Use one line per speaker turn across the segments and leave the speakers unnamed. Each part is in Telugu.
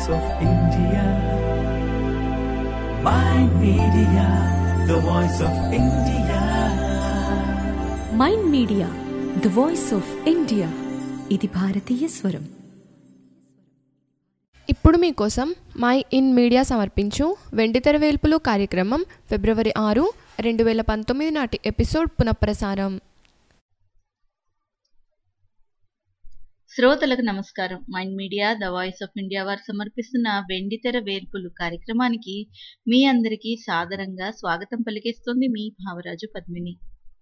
voice of India. My media, the voice of India.
Mind Media the voice of India ఇది భారతీయ స్వరం
ఇప్పుడు మీకోసం మై ఇన్ మీడియా సమర్పించు వెండితెర వేల్పులు కార్యక్రమం ఫిబ్రవరి ఆరు రెండు వేల పంతొమ్మిది నాటి ఎపిసోడ్ పునఃప్రసారం
శ్రోతలకు నమస్కారం Mind Media the voice of India వారు సమర్పిస్తున్న వెండితెర వేల్పులు కార్యక్రమానికి మీ అందరికీ సాదరంగా స్వాగతం పలికిస్తుంది మీ భావరాజు పద్మిని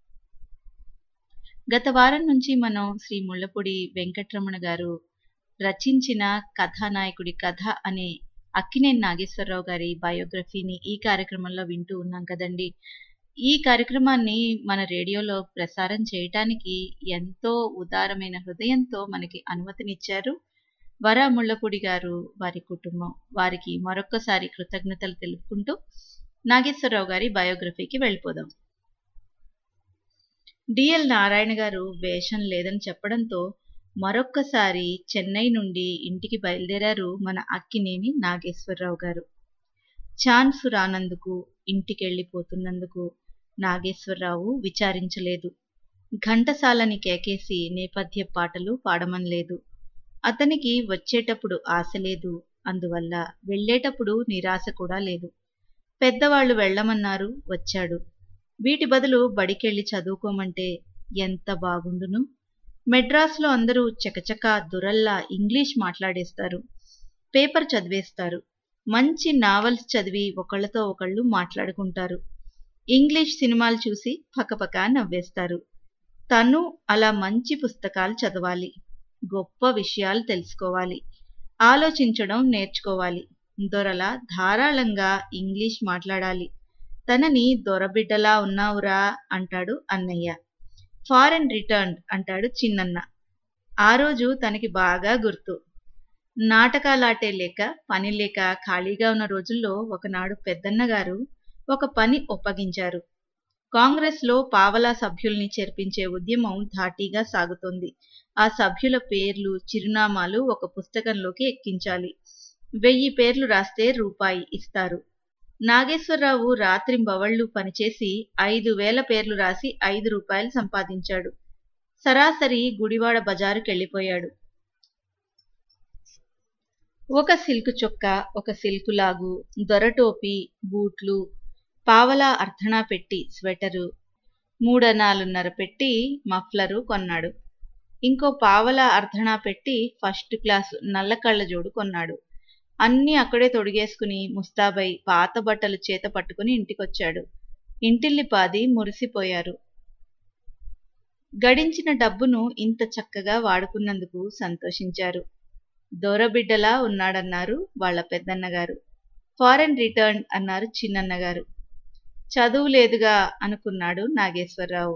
గత వారం నుంచి మనం శ్రీ ముళ్ళపూడి వెంకట్రమణ గారు రచించిన కథానాయకుడి కథ అనే అక్కినేని నాగేశ్వరరావు గారి బయోగ్రఫీని ఈ కార్యక్రమంలో వింటూ ఉన్నాం కదండి ఈ కార్యక్రమాన్ని మన రేడియోలో ప్రసారం చేయటానికి ఎంతో ఉదారమైన హృదయంతో మనకి అనుమతినిచ్చారు వరా ముళ్ళపూడి గారు వారి కుటుంబం వారికి మరొక్కసారి కృతజ్ఞతలు తెలుపుకుంటూ నాగేశ్వరరావు గారి బయోగ్రఫీకి వెళ్ళిపోదాం డిఎల్ నారాయణ గారు వేషం లేదని చెప్పడంతో మరొక్కసారి చెన్నై నుండి ఇంటికి బయలుదేరారు మన అక్కినేని నాగేశ్వరరావు గారు ఛాన్స్ రానందుకు ఇంటికెళ్ళిపోతున్నందుకు నాగేశ్వరరావు విచారించలేదు ఘంటసాలని కేకేసి నేపథ్య పాటలు పాడమనలేదు అతనికి వచ్చేటప్పుడు ఆశ లేదు అందువల్ల వెళ్ళేటప్పుడు నిరాశ కూడా లేదు పెద్దవాళ్ళు వెళ్ళమన్నారు వచ్చాడు వీటి బదులు బడికెళ్ళి చదువుకోమంటే ఎంత బాగుండును మెడ్రాస్లో అందరూ చకచక దురల్లా ఇంగ్లీష్ మాట్లాడేస్తారు పేపర్ చదివేస్తారు మంచి నావల్స్ చదివి ఒకళ్ళతో ఒకళ్ళు మాట్లాడుకుంటారు ఇంగ్లీష్ సినిమాలు చూసి పకపక నవ్వేస్తారు తను అలా మంచి పుస్తకాలు చదవాలి గొప్ప విషయాలు తెలుసుకోవాలి ఆలోచించడం నేర్చుకోవాలి దొరలా ధారాళంగా ఇంగ్లీష్ మాట్లాడాలి తనని దొరబిడ్డలా ఉన్నావురా అంటాడు అన్నయ్య ఫారెన్ రిటర్న్ అంటాడు చిన్నన్న ఆ రోజు తనకి బాగా గుర్తు నాటకాలాటే లేక పని లేక ఖాళీగా ఉన్న రోజుల్లో ఒకనాడు పెద్దన్న గారు ఒక పని ఒప్పగించారు కాంగ్రెస్లో పావలా సభ్యుల్ని చేర్పించే ఉద్యమం ధాటీగా సాగుతోంది ఆ సభ్యుల పేర్లు చిరునామాలు ఒక పుస్తకంలోకి ఎక్కించాలి వెయ్యి పేర్లు రాస్తే రూపాయి ఇస్తారు నాగేశ్వరరావు రాత్రింబవళ్లు పనిచేసి ఐదు వేల పేర్లు రాసి ఐదు రూపాయలు సంపాదించాడు సరాసరి గుడివాడ బజారుకెళ్ళిపోయాడు ఒక సిల్క్ చొక్క ఒక సిల్కు లాగు దొరటోపి బూట్లు పావలా అర్ధనా పెట్టి స్వెటరు మూడనాలున్నర పెట్టి మఫ్లరు కొన్నాడు ఇంకో పావలా అర్ధనా పెట్టి ఫస్ట్ క్లాస్ నల్ల కళ్ళజోడు కొన్నాడు అన్నీ అక్కడే తొడిగేసుకుని ముస్తాబై పాత బట్టలు చేత పట్టుకుని ఇంటికొచ్చాడు ఇంటిల్లిపాది మురిసిపోయారు గడించిన డబ్బును ఇంత చక్కగా వాడుకున్నందుకు సంతోషించారు దూరబిడ్డలా ఉన్నాడన్నారు వాళ్ళ పెద్దన్నగారు ఫారెన్ రిటర్న్ అన్నారు చిన్నన్నగారు చదువు లేదుగా అనుకున్నాడు నాగేశ్వరరావు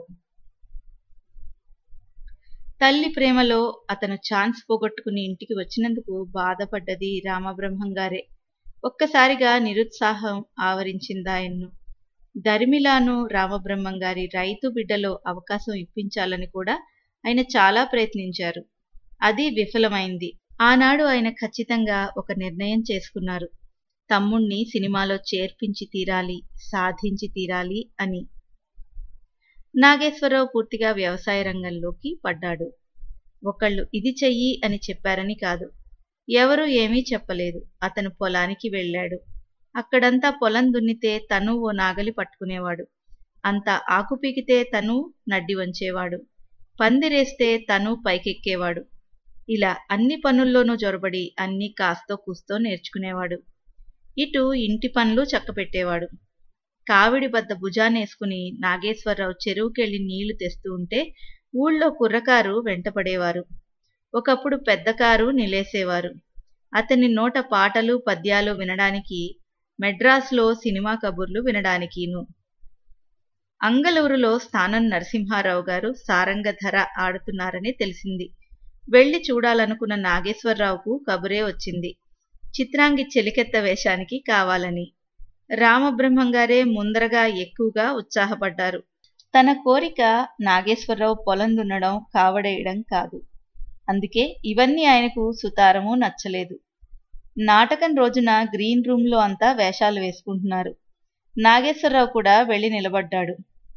తల్లి ప్రేమలో అతను ఛాన్స్ పోగొట్టుకుని ఇంటికి వచ్చినందుకు బాధపడ్డది రామబ్రహ్మం గారే ఒక్కసారిగా నిరుత్సాహం ఆవరించిందాయన్ను దరిమిలాను రామబ్రహ్మం గారి రైతు బిడ్డలో అవకాశం ఇప్పించాలని కూడా ఆయన చాలా ప్రయత్నించారు అది విఫలమైంది ఆనాడు ఆయన ఖచ్చితంగా ఒక నిర్ణయం చేసుకున్నారు తమ్ముణ్ణి సినిమాలో చేర్పించి తీరాలి సాధించి తీరాలి అని నాగేశ్వరరావు పూర్తిగా వ్యవసాయ రంగంలోకి పడ్డాడు ఒకళ్ళు ఇది చెయ్యి అని చెప్పారని కాదు ఎవరూ ఏమీ చెప్పలేదు అతను పొలానికి వెళ్ళాడు అక్కడంతా పొలం దున్నితే తను ఓ నాగలి పట్టుకునేవాడు అంత ఆకు పీకితే తను నడ్డి వంచేవాడు పందిరేస్తే తను పైకెక్కేవాడు ఇలా అన్ని పనుల్లోనూ జొరబడి అన్ని కాస్తో కూస్తో నేర్చుకునేవాడు ఇటు ఇంటి పనులు చక్కపెట్టేవాడు కావిడి బద్ద భుజానేసుకుని నాగేశ్వరరావు చెరువుకెళ్లి నీళ్లు తెస్తూ ఉంటే ఊళ్ళో కుర్రకారు వెంటపడేవారు ఒకప్పుడు పెద్ద కారు నిలేసేవారు అతని నోట పాటలు పద్యాలు వినడానికి మెడ్రాస్లో సినిమా కబుర్లు వినడానికిను అంగలూరులో స్థానం నరసింహారావు గారు సారంగధర ఆడుతున్నారని తెలిసింది వెళ్లి చూడాలనుకున్న నాగేశ్వరరావుకు కబురే వచ్చింది చిత్రాంగి చెలికెత్త వేషానికి కావాలని రామబ్రహ్మం గారే ముందరగా ఎక్కువగా ఉత్సాహపడ్డారు తన కోరిక నాగేశ్వరరావు పొలం దున్నడం కావడేయడం కాదు అందుకే ఇవన్నీ ఆయనకు సుతారము నచ్చలేదు నాటకం రోజున గ్రీన్ రూమ్లో అంతా వేషాలు వేసుకుంటున్నారు నాగేశ్వరరావు కూడా వెళ్ళి నిలబడ్డాడు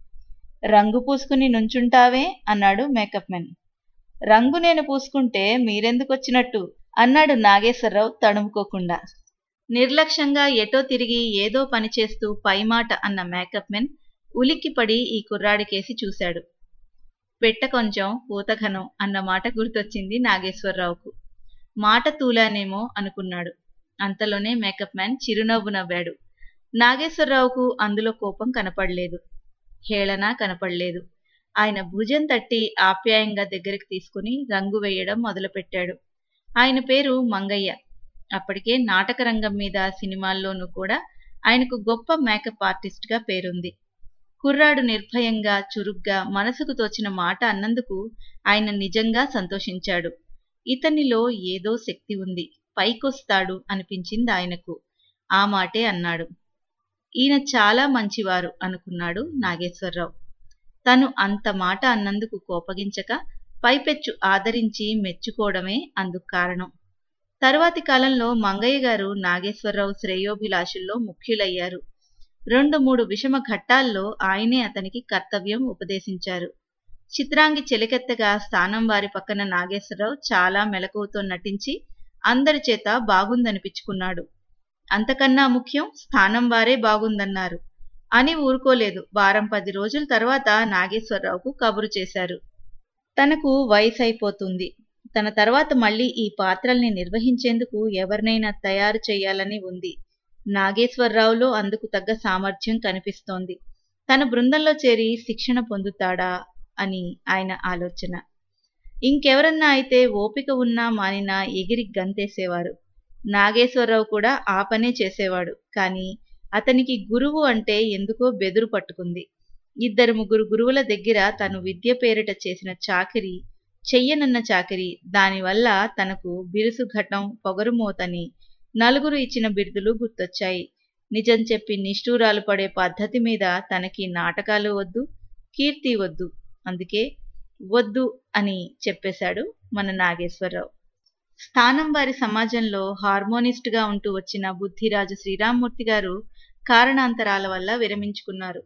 రంగు పూసుకుని నుంచుంటావే అన్నాడు మేకప్ మెన్ రంగు నేను పూసుకుంటే మీరెందుకు వచ్చినట్టు అన్నాడు నాగేశ్వరరావు తడుముకోకుండా నిర్లక్ష్యంగా ఎటో తిరిగి ఏదో పని చేస్తూ పైమాట అన్న మేకప్ మెన్ ఉలిక్కిపడి ఈ కుర్రాడికేసి చూశాడు పెట్ట కొంచెం పూతఘనం అన్న మాట గుర్తొచ్చింది నాగేశ్వరరావుకు మాట తూలానేమో అనుకున్నాడు అంతలోనే మేకప్ మ్యాన్ చిరునవ్వు నవ్వాడు నాగేశ్వరరావుకు అందులో కోపం కనపడలేదు హేళన కనపడలేదు ఆయన భుజం తట్టి ఆప్యాయంగా దగ్గరికి తీసుకుని రంగు వేయడం మొదలుపెట్టాడు ఆయన పేరు మంగయ్య అప్పటికే నాటక రంగం మీద సినిమాల్లోనూ కూడా ఆయనకు గొప్ప మేకప్ ఆర్టిస్ట్గా పేరుంది కుర్రాడు నిర్భయంగా చురుగ్గా మనసుకు తోచిన మాట అన్నందుకు ఆయన నిజంగా సంతోషించాడు ఇతనిలో ఏదో శక్తి ఉంది పైకొస్తాడు అనిపించింది ఆయనకు ఆ మాటే అన్నాడు ఈయన చాలా మంచివారు అనుకున్నాడు నాగేశ్వరరావు తను అంత మాట అన్నందుకు కోపగించక పైపెచ్చు ఆదరించి మెచ్చుకోవడమే అందుకు కారణం తరువాతి కాలంలో మంగయ్య గారు నాగేశ్వరరావు శ్రేయోభిలాషుల్లో ముఖ్యులయ్యారు రెండు మూడు విషమ ఘట్టాల్లో ఆయనే అతనికి కర్తవ్యం ఉపదేశించారు చిత్రాంగి చెలికెత్తగా స్థానం వారి పక్కన నాగేశ్వరరావు చాలా మెలకువతో నటించి అందరి చేత బాగుందనిపించుకున్నాడు అంతకన్నా ముఖ్యం స్థానం వారే బాగుందన్నారు అని ఊరుకోలేదు వారం పది రోజుల తర్వాత నాగేశ్వరరావుకు కబురు చేశారు తనకు వయసు అయిపోతుంది తన తర్వాత మళ్ళీ ఈ పాత్రల్ని నిర్వహించేందుకు ఎవరినైనా తయారు చేయాలని ఉంది నాగేశ్వరరావులో అందుకు తగ్గ సామర్థ్యం కనిపిస్తోంది తన బృందంలో చేరి శిక్షణ పొందుతాడా అని ఆయన ఆలోచన ఇంకెవరన్నా అయితే ఓపిక ఉన్నా మానినా ఎగిరి గంతేసేవారు నాగేశ్వరరావు కూడా ఆ పనే చేసేవాడు కానీ అతనికి గురువు అంటే ఎందుకో బెదురు పట్టుకుంది ఇద్దరు ముగ్గురు గురువుల దగ్గర తను విద్య పేరిట చేసిన చాకిరి చెయ్యనన్న చాకిరి దానివల్ల తనకు బిరుసు ఘటం పొగరుమోతని నలుగురు ఇచ్చిన బిరుదులు గుర్తొచ్చాయి నిజం చెప్పి నిష్ఠూరాలు పడే పద్ధతి మీద తనకి నాటకాలు వద్దు కీర్తి వద్దు అందుకే వద్దు అని చెప్పేశాడు మన నాగేశ్వరరావు స్థానం వారి సమాజంలో హార్మోనిస్ట్గా ఉంటూ వచ్చిన బుద్ధిరాజు శ్రీరామ్మూర్తి గారు కారణాంతరాల వల్ల విరమించుకున్నారు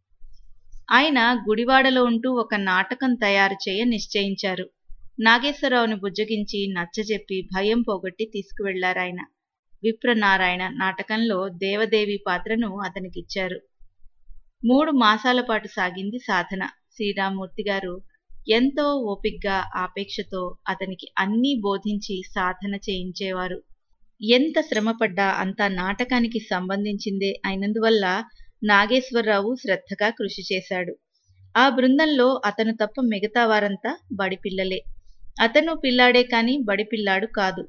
ఆయన గుడివాడలో ఉంటూ ఒక నాటకం తయారు చేయ నిశ్చయించారు నాగేశ్వరరావుని బుజ్జగించి నచ్చజెప్పి భయం పోగొట్టి తీసుకువెళ్లారాయన విప్రనారాయణ నాటకంలో దేవదేవి పాత్రను అతనికిచ్చారు మూడు మాసాల పాటు సాగింది సాధన శ్రీరామ్మూర్తి గారు ఎంతో ఓపిగ్గా ఆపేక్షతో అతనికి అన్నీ బోధించి సాధన చేయించేవారు ఎంత శ్రమపడ్డా అంతా నాటకానికి సంబంధించిందే అయినందువల్ల నాగేశ్వరరావు శ్రద్ధగా కృషి చేశాడు ఆ బృందంలో అతను తప్ప మిగతా వారంతా బడి పిల్లలే అతను పిల్లాడే కాని బడి పిల్లాడు కాదు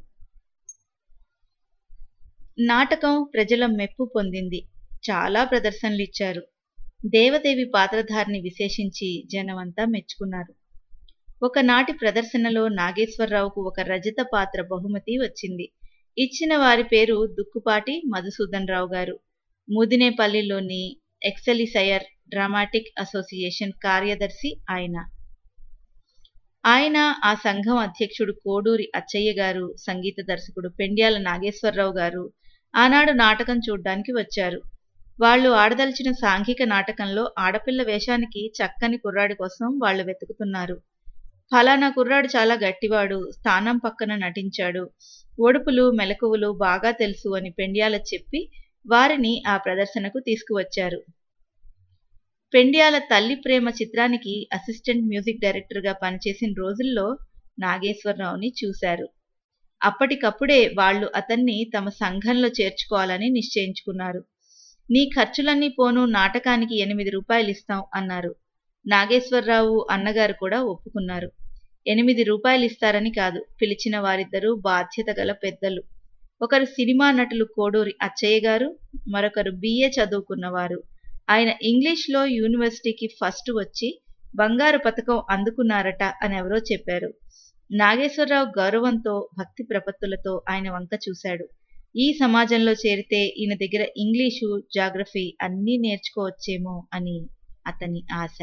నాటకం ప్రజల మెప్పు పొందింది చాలా ప్రదర్శనలు ఇచ్చారు దేవదేవి పాత్రధారిని విశేషించి జనమంతా మెచ్చుకున్నారు ఒకనాటి ప్రదర్శనలో నాగేశ్వరరావుకు ఒక రజత పాత్ర బహుమతి వచ్చింది ఇచ్చిన వారి పేరు దుక్కుపాటి మధుసూదన్ రావు గారు ముదినేపల్లిలోని ఎక్సెలిసయర్ డ్రామాటిక్ అసోసియేషన్ కార్యదర్శి ఆయన ఆయన ఆ సంఘం అధ్యక్షుడు కోడూరి అచ్చయ్య గారు సంగీత దర్శకుడు పెండ్యాల నాగేశ్వరరావు గారు ఆనాడు నాటకం చూడ్డానికి వచ్చారు వాళ్ళు ఆడదలిచిన సాంఘిక నాటకంలో ఆడపిల్ల వేషానికి చక్కని కుర్రాడి కోసం వాళ్ళు వెతుకుతున్నారు ఫలానా కుర్రాడు చాలా గట్టివాడు స్థానం పక్కన నటించాడు ఒడుపులు మెలకువలు బాగా తెలుసు అని పెండ్యాల చెప్పి వారిని ఆ ప్రదర్శనకు తీసుకువచ్చారు పెండ్యాల తల్లి ప్రేమ చిత్రానికి అసిస్టెంట్ మ్యూజిక్ డైరెక్టర్గా పనిచేసిన రోజుల్లో నాగేశ్వరరావుని చూశారు అప్పటికప్పుడే వాళ్ళు అతన్ని తమ సంఘంలో చేర్చుకోవాలని నిశ్చయించుకున్నారు నీ ఖర్చులన్నీ పోను నాటకానికి ఎనిమిది రూపాయలు ఇస్తాం అన్నారు నాగేశ్వరరావు అన్నగారు కూడా ఒప్పుకున్నారు ఎనిమిది రూపాయలు ఇస్తారని కాదు పిలిచిన వారిద్దరూ బాధ్యత గల పెద్దలు ఒకరు సినిమా నటులు కోడూరి అచ్చయ్య గారు మరొకరు బిఏ చదువుకున్నవారు ఆయన ఇంగ్లీష్లో యూనివర్సిటీకి ఫస్ట్ వచ్చి బంగారు పథకం అందుకున్నారట అని ఎవరో చెప్పారు నాగేశ్వరరావు గౌరవంతో భక్తి ప్రపత్తులతో ఆయన వంక చూశాడు ఈ సమాజంలో చేరితే ఈయన దగ్గర ఇంగ్లీషు జాగ్రఫీ అన్నీ నేర్చుకోవచ్చేమో అని అతని ఆశ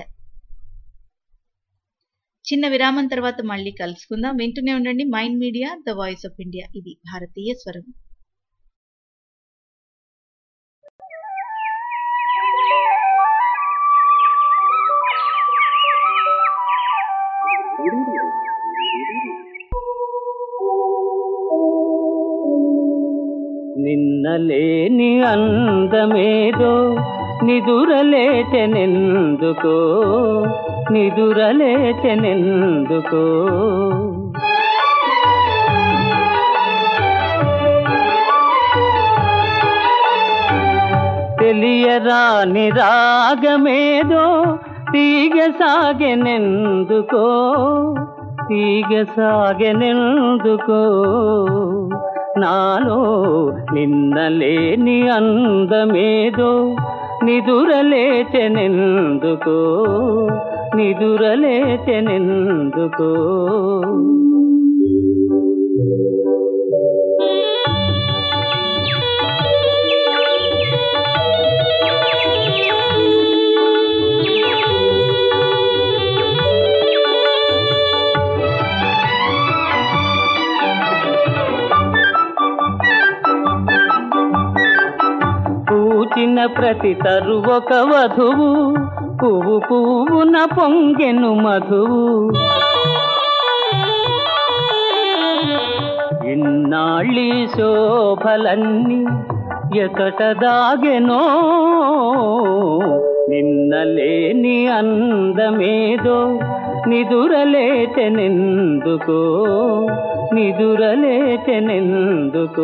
చిన్న విరామం తర్వాత మళ్ళీ కలుసుకుందాం వింటూనే ఉండండి Mind Media the voice of India ఇది భారతీయ స్వరం
నిన్నలేని అందమేదో నిదురలేచెనెందుకో నిదురలేచెనెందుకో తెలియరాని రాగమేదో తీగ సాగెనెందుకో తీగ సాగెనెందుకో నాలో నిన్నలేని అందమేదో నిదురలేచెనెందుకో నిదురలేచెనెందుకో పూచిన ప్రతి తరు ఒక వధువు పువ్వు పువ్వున పొంగెను మధువు ఇన్నాళ్ళి శోభలన్నీ ఎతట దాగెనో నిన్నలేని అందమేదో నిదురలేచెనెందుకో నిదురలేచెనెందుకో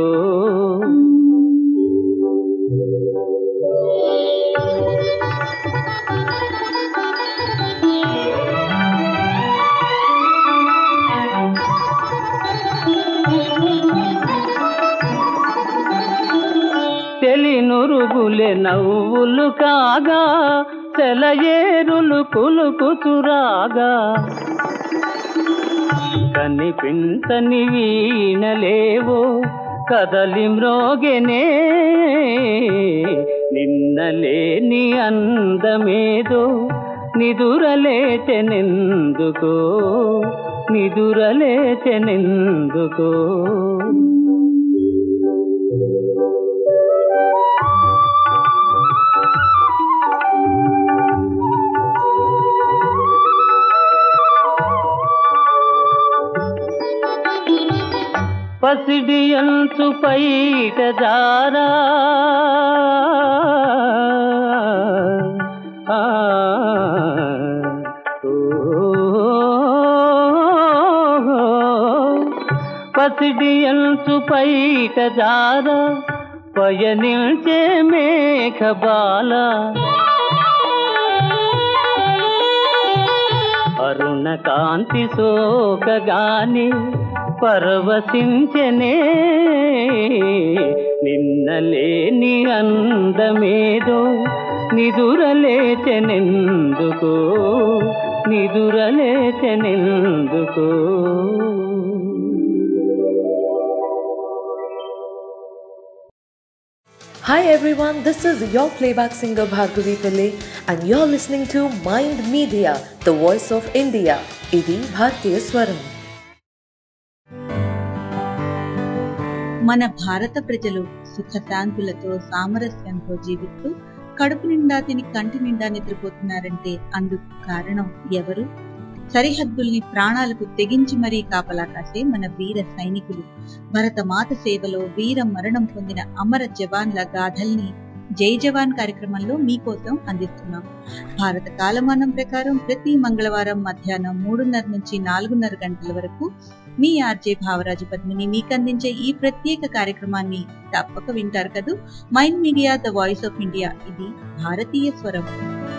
తెలినురుగులే నవ్వులు కాగా సెలయేరులు కులుకుతురాగా కనిపించని వీణలేవో కదలి మ్రోగెనే నిన్నలేని అందమేదో నిదురలేచెనెందుకో నిదురలేచెనెందుకో పసిడి అంచు పైట జారా ఆ, ఓ, పసిడి అంచు పైట జారా పయనిల్చే మేఘబాల అరుణ కాంతి సోకగాని పరవశించనే నిన్నలేని అందమేదో నిదురలేచెనెందుకో నిదురలేచెనెందుకో
Hi everyone, this is your playback singer Bhargavi Pillai and you're listening to Mind Media, the voice of India. ఇది భారతీయ స్వరం
మన భారత ప్రజలు సుఖశాంతులతో సామరస్యంతో జీవిస్తూ కడుపు నిండా తిని కంటి నిండా నిద్రపోతున్నారంటే అందుకు కారణం ఎవరు సరిహద్దుల్ని ప్రాణాలకు తెగించి మరీ కాపలా కాసే మన వీర సైనికులు భరతమాత సేవలో వీర మరణం పొందిన అమర జవాన్ల గాథల్ని జై జవాన్ కార్యక్రమంలో మీకోసం అందిస్తున్నాం భారత కాలమానం ప్రకారం ప్రతి మంగళవారం మధ్యాహ్నం మూడున్నర నుంచి నాలుగున్నర గంటల వరకు మీ ఆర్జే భావరాజు పద్మిని మీకు అందించే ఈ ప్రత్యేక కార్యక్రమాన్ని తప్పక వింటారు కదూ Mind Media the voice of India ఇది భారతీయ స్వరం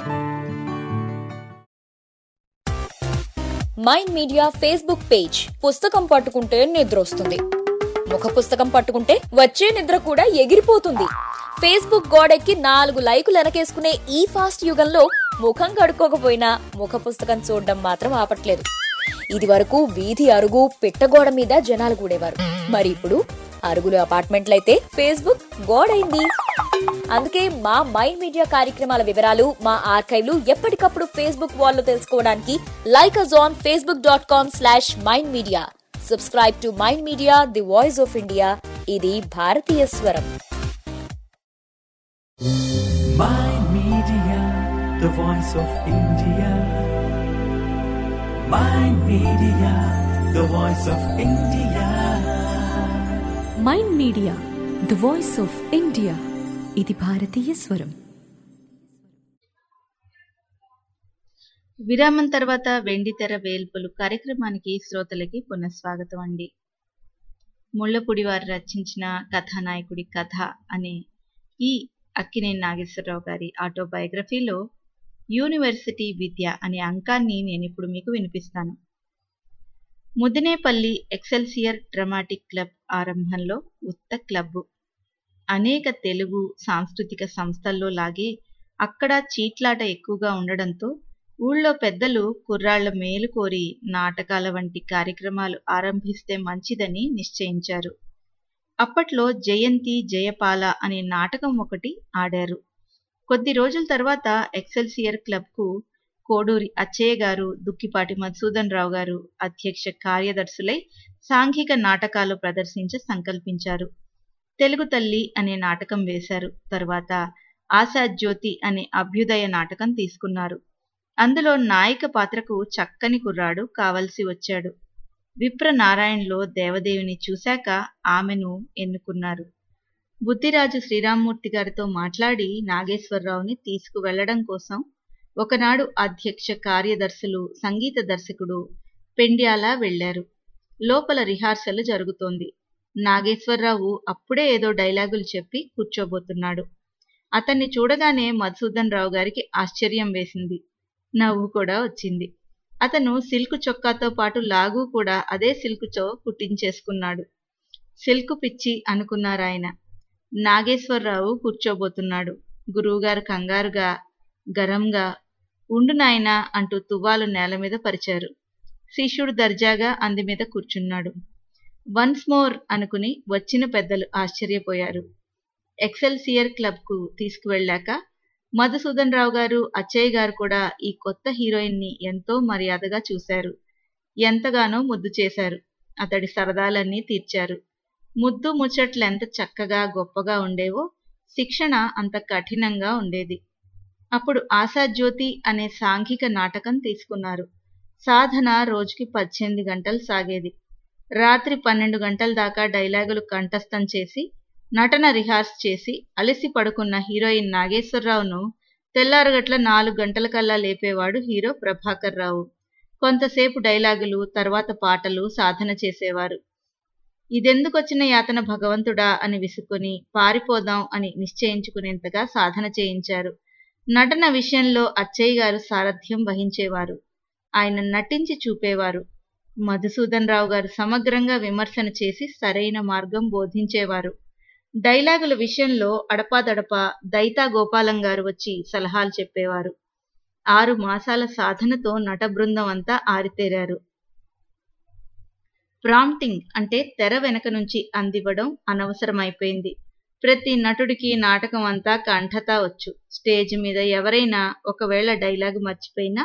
మైండ్ మీడియా ఫేస్బుక్ పేజ్ పుస్తకం పట్టుకుంటే నిద్ర వస్తుంది ముఖ పుస్తకం పట్టుకుంటే వచ్చే నిద్ర కూడా ఎగిరిపోతుంది ఫేస్బుక్ గోడెక్కి నాలుగు లైకులు వెనకేసుకునే ఈ ఫాస్ట్ యుగంలో ముఖం కడుక్కోకపోయినా ముఖ పుస్తకం చూడడం మాత్రం ఆపట్లేదు ఇది వరకు వీధి అరుగు పిట్టగోడ మీద జనాలు కూడేవారు మరి ఇప్పుడు అరుగులు అపార్ట్మెంట్లయితే ఫేస్బుక్ గోడైంది అందుకే మా మైండ్ మీడియా కార్యక్రమాల వివరాలు మా ఆర్కైవ్లు ఎప్పటికప్పుడు ఫేస్బుక్ వాల్లో తెలుసుకోవడానికి like us on Facebook dot com slash Mind Media subscribe to Mind Media the voice of India ఇది భారతీయ స్వరం
Mind Media, the voice of India. Mind Media, the voice of India.
Mind Media the voice of India ఇది భారతీయ స్వరం
విరామం తర్వాత వెండితెర వేల్పులు కార్యక్రమానికి శ్రోతలకి పునఃస్వాగతం అండి ముళ్ళపూడి వారు రచించిన కథానాయకుడి కథ అనే ఈ అక్కినేని నాగేశ్వరరావు గారి ఆటోబయోగ్రఫీలో యూనివర్సిటీ విద్య అనే అంకాన్ని నేను ఇప్పుడు మీకు వినిపిస్తాను ముదినేపల్లి ఎక్సెల్సియర్ డ్రమాటిక్ క్లబ్ ఆరంభంలో ఉత్త క్లబ్బు అనేక తెలుగు సాంస్కృతిక సంస్థల్లో లాగే అక్కడ చీట్లాట ఎక్కువగా ఉండడంతో ఊళ్ళో పెద్దలు కుర్రాళ్ల మేలు కోరి నాటకాల వంటి కార్యక్రమాలు ఆరంభిస్తే మంచిదని నిశ్చయించారు అప్పట్లో జయంతి జయపాల అనే నాటకం ఒకటి ఆడారు కొద్ది రోజుల తర్వాత ఎక్సెల్సియర్ క్లబ్కు కోడూరి అచ్చయ్య గారు దుక్కిపాటి మధుసూదన్ రావు గారు అధ్యక్ష కార్యదర్శులై సాంఘిక నాటకాలు ప్రదర్శించ సంకల్పించారు తెలుగు తల్లి అనే నాటకం వేశారు తర్వాత ఆశాజ్యోతి అనే అభ్యుదయ నాటకం తీసుకున్నారు అందులో నాయక పాత్రకు చక్కని కుర్రాడు కావలసి వచ్చాడు విప్ర నారాయణలో దేవదేవిని చూశాక ఆమెను ఎన్నుకున్నారు బుద్ధిరాజు శ్రీరామ్మూర్తి గారితో మాట్లాడి నాగేశ్వరరావుని తీసుకువెళ్లడం కోసం ఒకనాడు అధ్యక్ష కార్యదర్శులు సంగీత దర్శకుడు పెండ్యాల వెళ్లారు లోపల రిహార్సల్ జరుగుతోంది నాగేశ్వరరావు అప్పుడే ఏదో డైలాగులు చెప్పి కూర్చోబోతున్నాడు అతన్ని చూడగానే మధుసూదన్ రావు గారికి ఆశ్చర్యం వేసింది నవ్వు కూడా వచ్చింది అతను సిల్క్ చొక్కాతో పాటు లాగు కూడా అదే సిల్కుతో కుట్టించేసుకున్నాడు సిల్క్ పిచ్చి అనుకున్నారాయన నాగేశ్వరరావు కూర్చోబోతున్నాడు గురువుగారు కంగారుగా గరంగా ఉండు నాయనా అంటూ తువ్వాలు నేల మీద పరిచారు శిష్యుడు దర్జాగా అంది మీద కూర్చున్నాడు వన్స్ మోర్ అనుకుని వచ్చిన పెద్దలు ఆశ్చర్యపోయారు ఎక్సెల్సియర్ క్లబ్కు తీసుకువెళ్ళాక మధుసూదన్ రావు గారు అచ్చయ్య గారు కూడా ఈ కొత్త హీరోయిన్ని ఎంతో మర్యాదగా చూశారు ఎంతగానో ముద్దు చేశారు అతడి సరదాలన్నీ తీర్చారు ముద్దు ముచ్చట్లు ఎంత చక్కగా గొప్పగా ఉండేవో శిక్షణ అంత కఠినంగా ఉండేది అప్పుడు ఆశాజ్యోతి అనే సాంఘిక నాటకం తీసుకున్నారు సాధన రోజుకి పద్దెనిమిది గంటలు సాగేది రాత్రి పన్నెండు గంటల దాకా డైలాగులు కంఠస్థం చేసి నటన రిహార్స్ చేసి అలసి పడుకున్న హీరోయిన్ నాగేశ్వరరావును తెల్లారగట్ల నాలుగు గంటలకల్లా లేపేవాడు హీరో ప్రభాకర్ రావు కొంతసేపు డైలాగులు తర్వాత పాటలు సాధన చేసేవారు ఇదెందుకొచ్చిన యాతన భగవంతుడా అని విసుకొని పారిపోదాం అని నిశ్చయించుకునేంతగా సాధన చేయించారు నటన విషయంలో అచ్చయ్య గారు సారథ్యం వహించేవారు ఆయన నటించి చూపేవారు మధుసూదన్ రావు గారు సమగ్రంగా విమర్శన చేసి సరైన మార్గం బోధించేవారు డైలాగుల విషయంలో అడపాదడపా దైతా గోపాలం గారు వచ్చి సలహాలు చెప్పేవారు ఆరు మాసాల సాధనతో నట బృందం అంతా ఆరితేరారు ప్రాంప్టింగ్ అంటే తెర వెనక నుంచి అందివ్వడం అనవసరమైపోయింది ప్రతి నటుడికి నాటకం అంతా కంఠతా వచ్చు స్టేజ్ మీద ఎవరైనా ఒకవేళ డైలాగ్ మర్చిపోయినా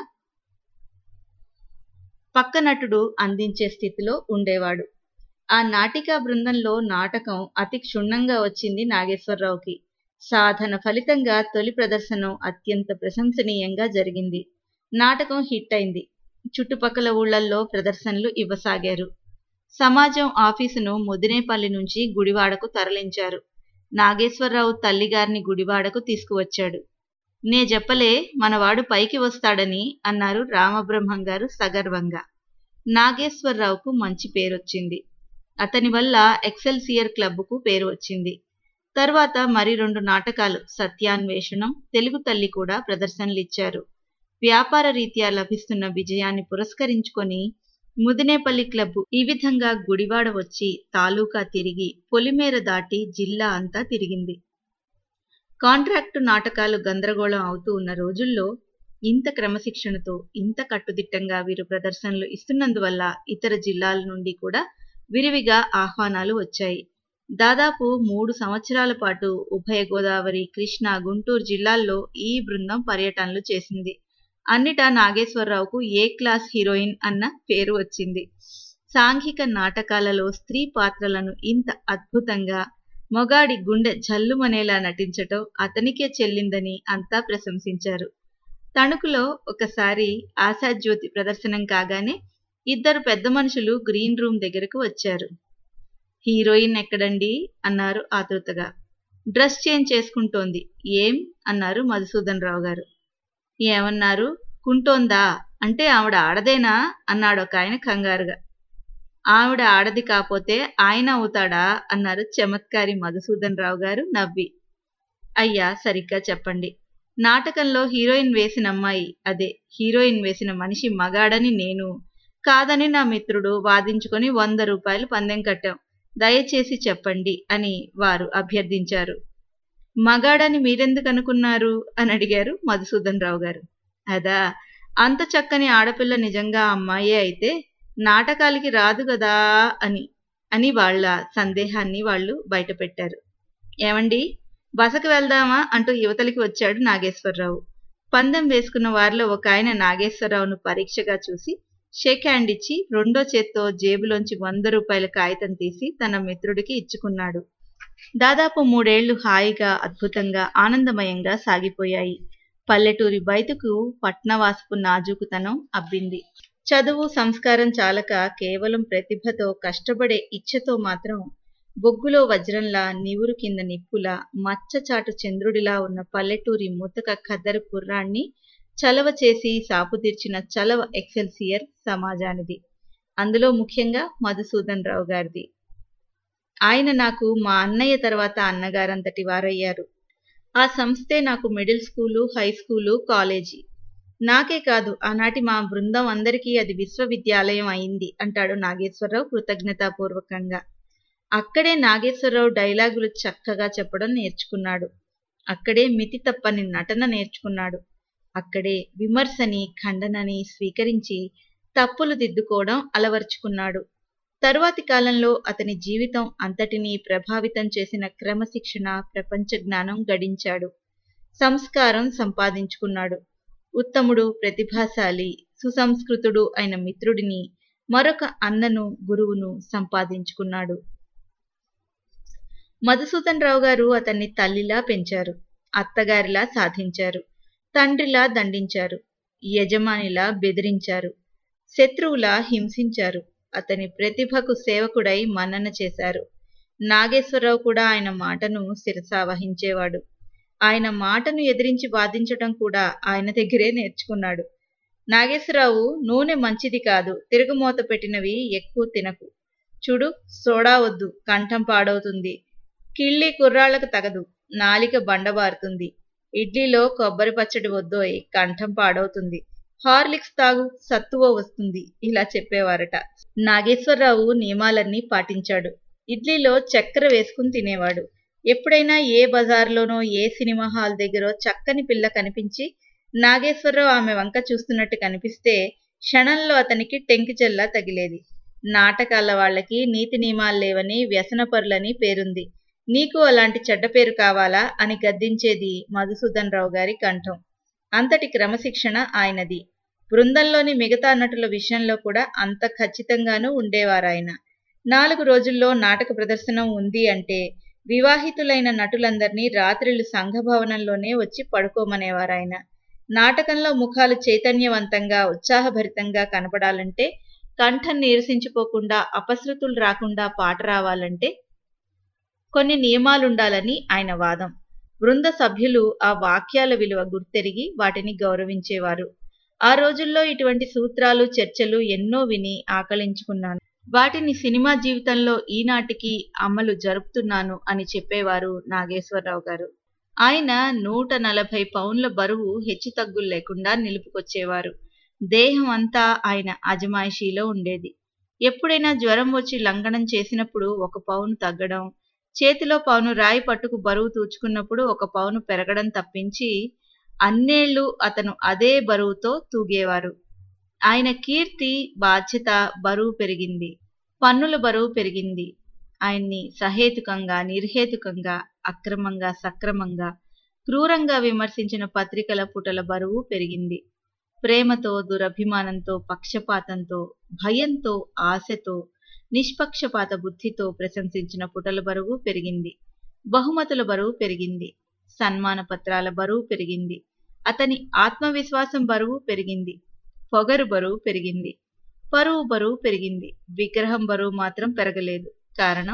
పక్క నటుడు అందించే స్థితిలో ఉండేవాడు ఆ నాటికా బృందంలో నాటకం అతి క్షుణ్ణంగా వచ్చింది నాగేశ్వరరావుకి సాధన ఫలితంగా తొలి ప్రదర్శనం అత్యంత ప్రశంసనీయంగా జరిగింది నాటకం హిట్ అయింది చుట్టుపక్కల ఊళ్ళల్లో ప్రదర్శనలు ఇవ్వసాగారు సమాజం ఆఫీసును ముదినేపల్లి నుంచి గుడివాడకు తరలించారు నాగేశ్వరరావు తల్లిగారిని గుడివాడకు తీసుకువచ్చాడు నే చెప్పలే మనవాడు పైకి వస్తాడని అన్నారు రామబ్రహ్మం గారు సగర్వంగా నాగేశ్వరరావుకు మంచి పేరొచ్చింది అతని వల్ల ఎక్సెల్సియర్ క్లబ్కు పేరు వచ్చింది తర్వాత మరి రెండు నాటకాలు సత్యాన్వేషణం తెలుగు తల్లి కూడా ప్రదర్శనలిచ్చారు వ్యాపార రీత్యా లభిస్తున్న విజయాన్ని పురస్కరించుకొని ముదినేపల్లి క్లబ్ ఈ విధంగా గుడివాడ వచ్చి తాలూకా తిరిగి పొలిమేర దాటి జిల్లా అంతా తిరిగింది కాంట్రాక్టు నాటకాలు గందరగోళం అవుతూ ఉన్న రోజుల్లో ఇంత క్రమశిక్షణతో ఇంత కట్టుదిట్టంగా వీరు ప్రదర్శనలు ఇస్తున్నందువల్ల ఇతర జిల్లాల నుండి కూడా విరివిగా ఆహ్వానాలు వచ్చాయి దాదాపు మూడు సంవత్సరాల పాటు ఉభయ గోదావరి కృష్ణా గుంటూరు జిల్లాల్లో ఈ బృందం పర్యటనలు చేసింది అన్నిటా నాగేశ్వరరావుకు ఏ క్లాస్ హీరోయిన్ అన్న పేరు వచ్చింది సాంఘిక నాటకాలలో స్త్రీ పాత్రలను ఇంత అద్భుతంగా మొగాడి గుండె జల్లుమనేలా నటించటం అతనికే చెల్లిందని అంతా ప్రశంసించారు తణుకులో ఒకసారి ఆశాజ్యోతి ప్రదర్శనం కాగానే ఇద్దరు పెద్ద మనుషులు గ్రీన్ రూమ్ దగ్గరకు వచ్చారు హీరోయిన్ ఎక్కడండి అన్నారు ఆతృతగా డ్రెస్ చేంజ్ చేసుకుంటోంది ఏం అన్నారు మధుసూదన్ రావు గారు ఏమన్నారు కుంటోందా అంటే ఆవిడ ఆడదేనా అన్నాడు ఒక ఆయన కంగారుగా ఆవిడ ఆడది కాపోతే ఆయన అవుతాడా అన్నారు చమత్కారి మధుసూదన్ రావు గారు నవ్వి అయ్యా సరిగ్గా చెప్పండి నాటకంలో హీరోయిన్ వేసిన అమ్మాయి అదే హీరోయిన్ వేసిన మనిషి మగాడని నేను కాదని నా మిత్రుడు వాదించుకొని వంద రూపాయలు పందెం కట్టాం దయచేసి చెప్పండి అని వారు అభ్యర్థించారు మగాడని మీరెందుకు అనుకున్నారు అని అడిగారు మధుసూదన్ రావు గారు అదా అంత చక్కని ఆడపిల్ల నిజంగా అమ్మాయే అయితే నాటకాలకి రాదు కదా అని అని వాళ్ళ సందేహాన్ని వాళ్ళు బయటపెట్టారు ఏమండి బసకు వెళ్దామా అంటూ యువతలికి వచ్చాడు నాగేశ్వరరావు పందెం వేసుకున్న వారిలో ఒక ఆయన నాగేశ్వరరావును పరీక్షగా చూసి షేక్ హ్యాండ్ ఇచ్చి రెండో చేత్తో జేబులోంచి వంద రూపాయల కాగితం తీసి తన మిత్రుడికి ఇచ్చుకున్నాడు దాదాపు మూడేళ్లు హాయిగా అద్భుతంగా ఆనందమయంగా సాగిపోయాయి పల్లెటూరి బయటకు పట్నవాసపు నాజూకుతనం అబ్బింది చదువు సంస్కారం చాలక కేవలం ప్రతిభతో కష్టపడే ఇచ్ఛతో మాత్రం బొగ్గులో వజ్రంలా నివురు కింద నిప్పులా మచ్చచాటు చంద్రుడిలా ఉన్న పల్లెటూరి ముతక ఖద్దరు కుర్రాన్ని చలవ చేసి సాపు తీర్చిన చలవ ఎక్సెల్సియర్ సమాజానిది అందులో ముఖ్యంగా మధుసూదన్ రావు గారిది ఆయన నాకు మా అన్నయ్య తర్వాత అన్నగారంతటి వారయ్యారు ఆ సంస్థే నాకు middle school high school college నాకే కాదు ఆనాటి మా బృందం అందరికీ అది విశ్వవిద్యాలయం అయింది అంటాడు నాగేశ్వరరావు కృతజ్ఞతాపూర్వకంగా అక్కడే నాగేశ్వరరావు డైలాగులు చక్కగా చెప్పడం నేర్చుకున్నాడు అక్కడే మితి తప్పని నటన నేర్చుకున్నాడు అక్కడే విమర్శని ఖండనని స్వీకరించి తప్పులు దిద్దుకోవడం అలవర్చుకున్నాడు తరువాతి కాలంలో అతని జీవితం అంతటినీ ప్రభావితం చేసిన క్రమశిక్షణ ప్రపంచ జ్ఞానం గడించాడు సంస్కారం సంపాదించుకున్నాడు ఉత్తముడు ప్రతిభాశాలి సుసంస్కృతుడు అయిన మిత్రుడిని మరొక అన్నను గురువును సంపాదించుకున్నాడు మధుసూదన్ రావు గారు అతన్ని తల్లిలా పెంచారు అత్తగారిలా సాధించారు తండ్రిలా దండించారు యజమానిలా బెదిరించారు శత్రువులా హింసించారు అతని ప్రతిభకు సేవకుడై మన్నన చేశారు నాగేశ్వరరావు కూడా ఆయన మాటను శిరసావహించేవాడు ఆయన మాటను ఎదిరించి వాదించటం కూడా ఆయన దగ్గరే నేర్చుకున్నాడు నాగేశ్వరరావు నూనె మంచిది కాదు తిరుగుమూత పెట్టినవి ఎక్కువ తినకు చూడు సోడా వద్దు కంఠం పాడవుతుంది కిళ్ళి కుర్రాళ్లకు తగదు నాలిక బండబారుతుంది ఇడ్లీలో కొబ్బరి పచ్చడి వద్దోయ్ కంఠం పాడవుతుంది హార్లిక్స్ తాగు సత్తువ వస్తుంది ఇలా చెప్పేవారట నాగేశ్వరరావు నియమాలన్నీ పాటించాడు ఇడ్లీలో చక్కెర వేసుకుని తినేవాడు ఎప్పుడైనా ఏ బజార్లోనో ఏ సినిమా హాల్ దగ్గర చక్కని పిల్ల కనిపించి నాగేశ్వరరావు ఆమె వంక చూస్తున్నట్టు కనిపిస్తే క్షణంలో అతనికి టెంకిచెల్లా తగిలేది నాటకాల వాళ్ళకి నీతి నియమాలు లేవని వ్యసనపరులని పేరుంది నీకు అలాంటి చెడ్డ పేరు కావాలా అని గద్దించేది మధుసూదన్ రావు గారి కంఠం అంతటి క్రమశిక్షణ ఆయనది బృందంలోని మిగతా నటుల విషయంలో కూడా అంత ఖచ్చితంగానూ ఉండేవారాయన నాలుగు రోజుల్లో నాటక ప్రదర్శనం ఉంది అంటే వివాహితులైన నటులందరినీ రాత్రిళ్ళు సంఘభవనంలోనే వచ్చి పడుకోమనేవారాయన నాటకంలో ముఖాలు చైతన్యవంతంగా ఉత్సాహభరితంగా కనపడాలంటే కంఠం నీరసించిపోకుండా అపశృతులు రాకుండా పాట రావాలంటే కొన్ని నియమాలుండాలని ఆయన వాదం బృంద సభ్యులు ఆ వాక్యాల విలువ గుర్తెరిగి వాటిని గౌరవించేవారు ఆ రోజుల్లో ఇటువంటి సూత్రాలు చర్చలు ఎన్నో విని ఆకలించుకున్నాను వాటిని సినిమా జీవితంలో ఈనాటికి అమలు జరుపుతున్నాను అని చెప్పేవారు నాగేశ్వరరావు గారు ఆయన నూట నలభై పౌండ్ల బరువు హెచ్చుతగ్గులు లేకుండా నిలుపుకొచ్చేవారు దేహం అంతా ఆయన అజమాయిషీలో ఉండేది ఎప్పుడైనా జ్వరం వచ్చి లంఘనం చేసినప్పుడు ఒక పౌను తగ్గడం చేతిలో పౌను రాయి పట్టుకు బరువు తూచుకున్నప్పుడు ఒక పౌను పెరగడం తప్పించి అన్నేళ్లు అతను అదే బరువుతో తూగేవారు ఆయన కీర్తి బాధ్యత బరువు పెరిగింది పన్నుల బరువు పెరిగింది ఆయన్ని సహేతుకంగా నిర్హేతుకంగా అక్రమంగా సక్రమంగా క్రూరంగా విమర్శించిన పత్రికల పుటల బరువు పెరిగింది ప్రేమతో దురభిమానంతో పక్షపాతంతో భయంతో ఆశతో నిష్పక్షపాత బుద్ధితో ప్రశంసించిన పుటల బరువు పెరిగింది బహుమతుల బరువు పెరిగింది సన్మాన పత్రాల బరువు పెరిగింది అతని ఆత్మవిశ్వాసం బరువు పెరిగింది పొగరు బరువు పెరిగింది పరువు బరువు పెరిగింది విగ్రహం బరువు మాత్రం పెరగలేదు కారణం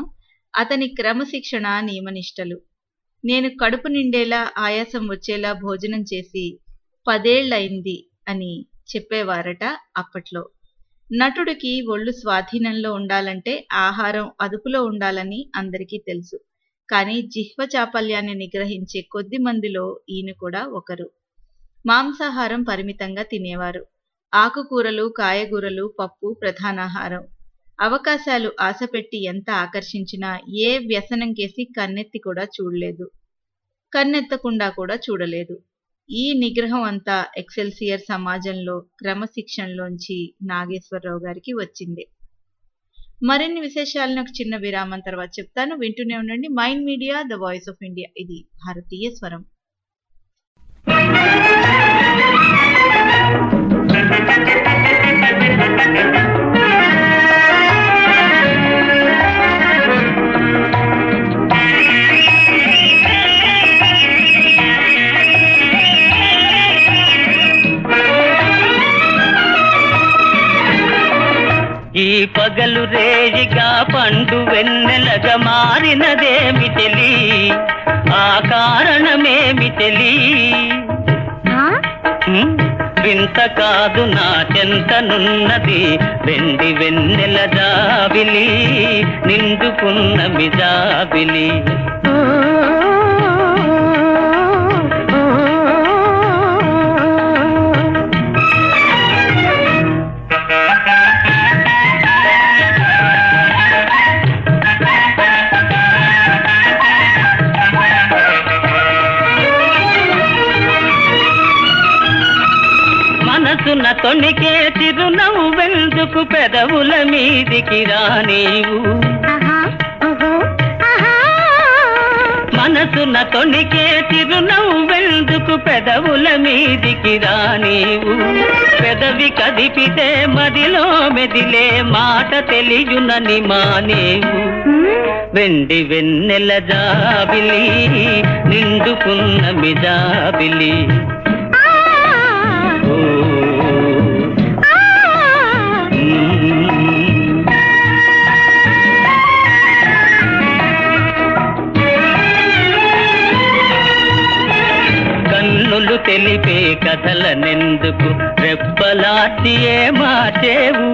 అతని క్రమశిక్షణ నియమనిష్టలు నేను కడుపు నిండేలా ఆయాసం వచ్చేలా భోజనం చేసి పదేళ్లయింది అని చెప్పేవారట అప్పట్లో నటుడికి ఒళ్ళు స్వాధీనంలో ఉండాలంటే ఆహారం అదుపులో ఉండాలని అందరికీ తెలుసు కానీ జిహ్వ చాపల్యాన్ని నిగ్రహించే కొద్ది మందిలో ఈయన కూడా ఒకరు మాంసాహారం పరిమితంగా తినేవారు ఆకుకూరలు కాయగూరలు పప్పు ప్రధానాహారం అవకాశాలు ఆశపెట్టి ఎంత ఆకర్షించినా ఏ వ్యసనం కేసి కన్నెత్తి కూడా చూడలేదు కన్నెత్తకుండా కూడా చూడలేదు ఈ నిగ్రహం అంతా ఎక్సెల్సియర్ సమాజంలో క్రమశిక్షణలోంచి నాగేశ్వరరావు గారికి వచ్చింది మరిన్ని విశేషాలను ఒక చిన్న విరామం తర్వాత చెప్తాను వింటూనే ఉండండి Mind Media the voice of India ఇది భారతీయ స్వరం
ఈ పగలు రేయిగా పండు వెన్నెలగా మారినదేమి తెలి ఆ కారణమేమి తెలి హ్మ్? వింత కాదు నా చెంతనున్నది వెండి వెన్నెల జాబిలి నిండుకున్న మిజాబిలి మనసున తొణికే చిరునవ్వు వెందుకు పెదవుల మీదికి రానీవు మనసున తొణికే చిరునవ్వు వెందుకు పెదవుల మీదికి రానీవు పెదవి కదిపితే మదిలో మెదిలే మాట తెలియునని మానేవు వెండి వెన్నెల జాబిలి నిండుకున్న మిజాబిలి ఓ మ్మ్. కన్నులు తెలిపే కథలనెందుకు రెప్పలాచి ఏ మాచేవు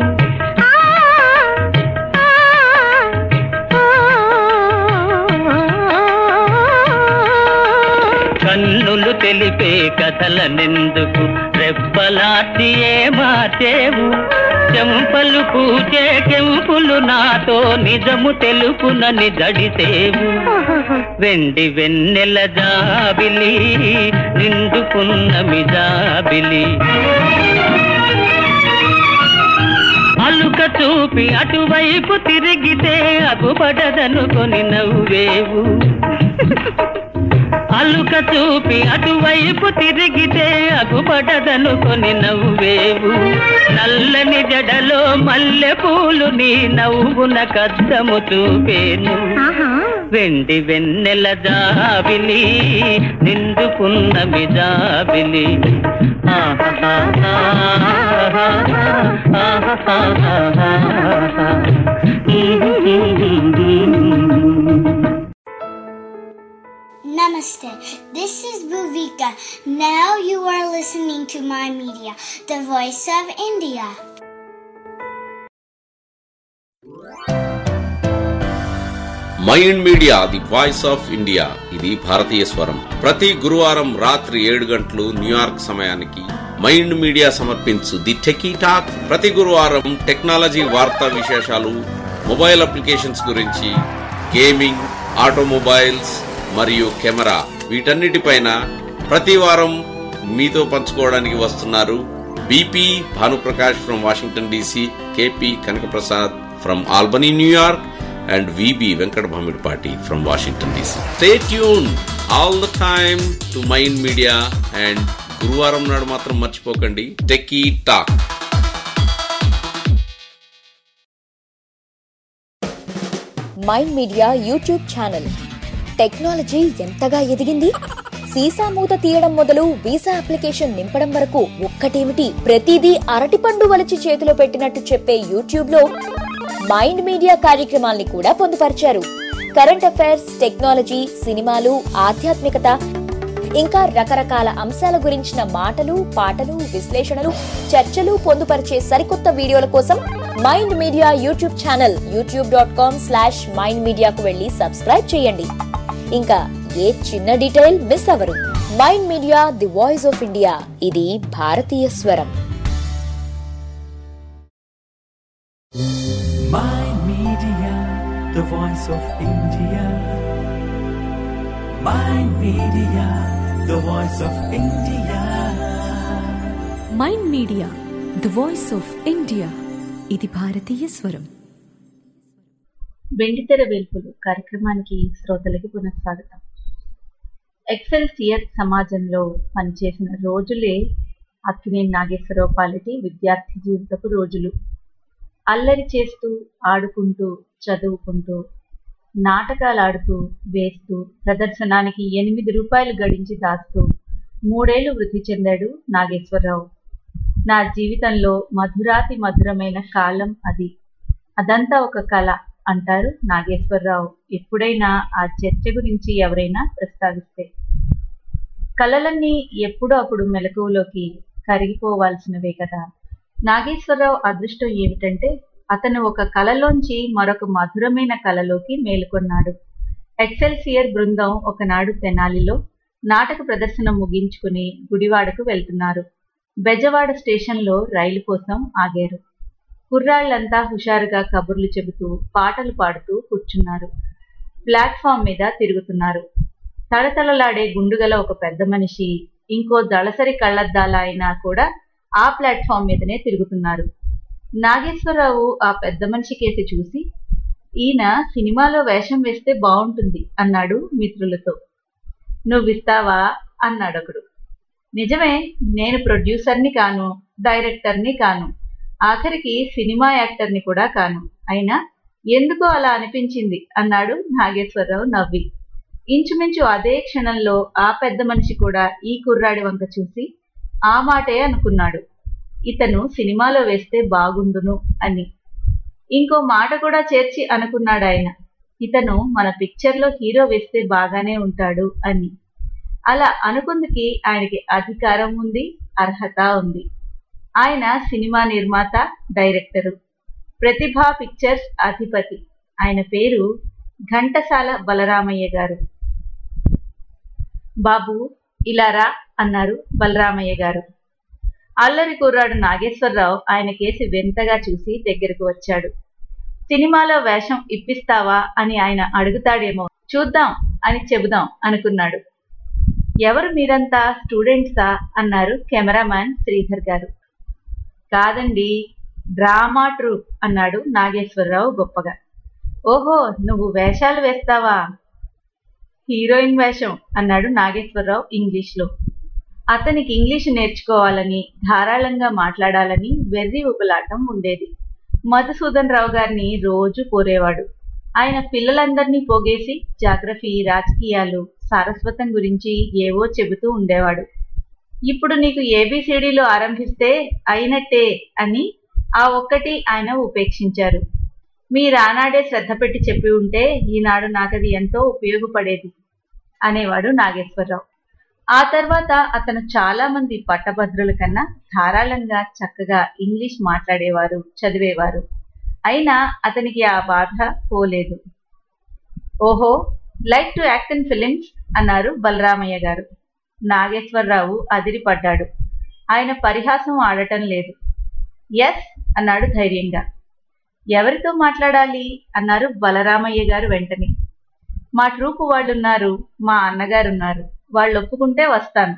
కన్నులు తెలిపే కథలనెందుకు రెప్పలాచి ఏ మాచేవు చెంపలు పూచే కెంపులు నాతో నిజము తెలుపునని జడిసేవు వెండి వెన్నెల జాబిలి నిండుకున్న మిజాబిలి అలుక చూపి అటువైపు తిరిగితే అగుపడదనుకొని నవ్వేవు అలుక చూపి అటువైపు తిరిగితే అగుపడదనుకొని నవ్వేవు నల్లని జడలో మల్లె పూలు నీ నవ్వున కద్దము చూపేను వెండి వెన్నెల జాబిలి నిండుకున్న మిజాబిలి
Namaste. This is Bhuvika. Now you are listening to my media, the voice of India.
Mind Media the voice of India ఇది భారతీయ స్వరం ప్రతి గురువారం రాత్రి ఏడు గంటలు న్యూయార్క్ సమయానికి మైండ్ మీడియా సమర్పించు ది టెకీ టాక్ ప్రతి గురువారం టెక్నాలజీ వార్తా విశేషాలు మొబైల్ అప్లికేషన్స్ గురించి గేమింగ్ ఆటోమొబైల్స్ మరియు కెమెరా వీటన్నిటిపైన ప్రతి వారం మీతో పంచుకోవడానికి వస్తున్నారు BP Bhanuprakash from Washington DC KP Kanakaprasad from Albany New York and VB Venkat Bhamidpati from Washington DC. Stay tuned all the time to Mind Media and గురువారం నాడు మాత్రం మర్చిపోకండి Techie Talk
Mind Media YouTube channel technology ఎంతగా ఎదిగింది సీసా మూత తీయడం మొదలు వీసా అప్లికేషన్ నింపడం వరకు ఒక్కటేమిటి ప్రతిదీ అరటిపండు వలిచి చేతిలో పెట్టినట్టు చెప్పే యూట్యూబ్ లో మైండ్ మీడియా కార్యక్రమాల్ని కూడా పొందుపరిచారు కరెంట్ అఫైర్స్ టెక్నాలజీ సినిమాలు ఆధ్యాత్మికత ఇంకా రకరకాల అంశాల గురించిన మాటలు పాటలు విశ్లేషణలు చర్చలు పొందుపరిచే సరికొత్త వీడియోల కోసం Mind Media YouTube channel YouTube dot com slash Mind మీడియాకు వెళ్ళి సబ్స్క్రైబ్ చేయండి ఇంకా ఏ చిన్న డీటెయిల్ మిస్ అవ్వరు Mind Media the voice of India ఇది భారతీయ స్వరం
Mind Media, the voice of India. Mind Media, the voice of India.
Mind Media the voice of India ఇది భారతీయ స్వరం
వెండితెర వెలుపులు కార్యక్రమానికి శ్రోతలకి పునఃస్వాగతం ఎక్సెల్ సియర్ సమాజంలో పనిచేసిన రోజులే అక్కినేని నాగేశ్వరరావు పాలిటి విద్యార్థి జీవితపు రోజులు అల్లరి చేస్తూ ఆడుకుంటూ చదువుకుంటూ నాటకాలు ఆడుతూ వేస్తూ ప్రదర్శనానికి ఎనిమిది రూపాయలు గడించి దాస్తూ మూడేళ్లు వృద్ధి చెందాడు నాగేశ్వరరావు నా జీవితంలో మధురాతి మధురమైన కాలం అది అదంతా ఒక కళ అంటారు నాగేశ్వరరావు ఎప్పుడైనా ఆ చర్చ గురించి ఎవరైనా ప్రస్తావిస్తే కళలన్నీ ఎప్పుడో అప్పుడు మెలకువలోకి కరిగిపోవాల్సినవే కదా నాగేశ్వరరావు అదృష్టం ఏమిటంటే అతను ఒక కళలోంచి మరొక మధురమైన కళలోకి మేలుకొన్నాడు ఎక్సెల్సియర్ బృందం ఒకనాడు తెనాలిలో నాటక ప్రదర్శన ముగించుకుని గుడివాడకు వెళ్తున్నారు బెజవాడ స్టేషన్లో రైలు కోసం ఆగారు కుర్రాళ్లంతా హుషారుగా కబుర్లు చెబుతూ పాటలు పాడుతూ కూర్చున్నారు ప్లాట్ఫామ్ మీద తిరుగుతున్నారు తళతళలాడే గుండుగల ఒక పెద్ద మనిషి ఇంకో దళసరి కళ్ళద్దాల అయినా కూడా ఆ ప్లాట్ఫామ్ మీదనే తిరుగుతున్నారు నాగేశ్వరరావు ఆ పెద్ద మనిషి కేసి చూసి ఈయన సినిమాలో వేషం వేస్తే బాగుంటుంది అన్నాడు మిత్రులతో నువ్విస్తావా అన్నాడొకడు నిజమే నేను ప్రొడ్యూసర్ని కాను డైరెక్టర్ని కాను ఆఖరికి సినిమా యాక్టర్ని కూడా కాను అయినా ఎందుకో అలా అనిపించింది అన్నాడు నాగేశ్వరరావు నవ్వి ఇంచుమించు అదే క్షణంలో ఆ పెద్ద మనిషి కూడా ఈ కుర్రాడి వంక చూసి ఆ మాటే అనుకున్నాడు ఇతను సినిమాలో వేస్తే బాగుండును అని ఇంకో మాట కూడా చేర్చి అనుకున్నాడు ఆయన ఇతను మన పిక్చర్లో హీరో వేస్తే బాగానే ఉంటాడు అని అలా అనుకుందికి ఆయనకి అధికారం ఉంది అర్హత ఉంది ఆయన సినిమా నిర్మాత డైరెక్టరు ప్రతిభా పిక్చర్స్ అధిపతి ఆయన పేరు ఘంటసాల బలరామయ్య గారు బాబు ఇలా రా అన్నారు బలరామయ్య గారు అల్లరి కుర్రాడు నాగేశ్వరరావు ఆయన కేసి వింతగా చూసి దగ్గరకు వచ్చాడు సినిమాలో వేషం ఇప్పిస్తావా అని ఆయన అడుగుతాడేమో చూద్దాం అని చెబుదాం అనుకున్నాడు ఎవరు మీరంతా స్టూడెంట్సా అన్నారు కెమెరామ్యాన్ శ్రీధర్ గారు కాదండి డ్రామా ట్రూప్ అన్నాడు నాగేశ్వరరావు గొప్పగా ఓహో నువ్వు వేషాలు వేస్తావా హీరోయిన్ వేషం అన్నాడు నాగేశ్వరరావు ఇంగ్లీష్లో అతనికి ఇంగ్లీషు నేర్చుకోవాలని ధారాళంగా మాట్లాడాలని వెర్రి ఉపలాటం ఉండేది మధుసూదన్ రావు గారిని రోజు కోరేవాడు ఆయన పిల్లలందరినీ పోగేసి జాగ్రఫీ రాజకీయాలు సారస్వతం గురించి ఏవో చెబుతూ ఉండేవాడు ఇప్పుడు నీకు ఏబిసిడీలు ఆరంభిస్తే అయినట్టే అని ఆ ఒక్కటి ఆయన ఉపేక్షించారు మీరు ఆనాడే శ్రద్ధ పెట్టి చెప్పి ఉంటే ఈనాడు నాకది ఎంతో ఉపయోగపడేది అనేవాడు నాగేశ్వరరావు ఆ తర్వాత అతను చాలా మంది పట్టభద్రుల కన్నా ధారాళంగా చక్కగా ఇంగ్లీష్ మాట్లాడేవారు చదివేవారు అయినా అతనికి ఆ బాధ పోలేదు ఓహో like to act in films అన్నారు బలరామయ్య గారు నాగేశ్వరరావు అదిరిపడ్డాడు ఆయన పరిహాసం ఆడటం లేదు ఎస్ అన్నాడు ధైర్యంగా ఎవరితో మాట్లాడాలి అన్నారు బలరామయ్య గారు వెంటనే మా ట్రూపు వాళ్ళున్నారు మా అన్నగారున్నారు వాళ్ళు ఒప్పుకుంటే వస్తాను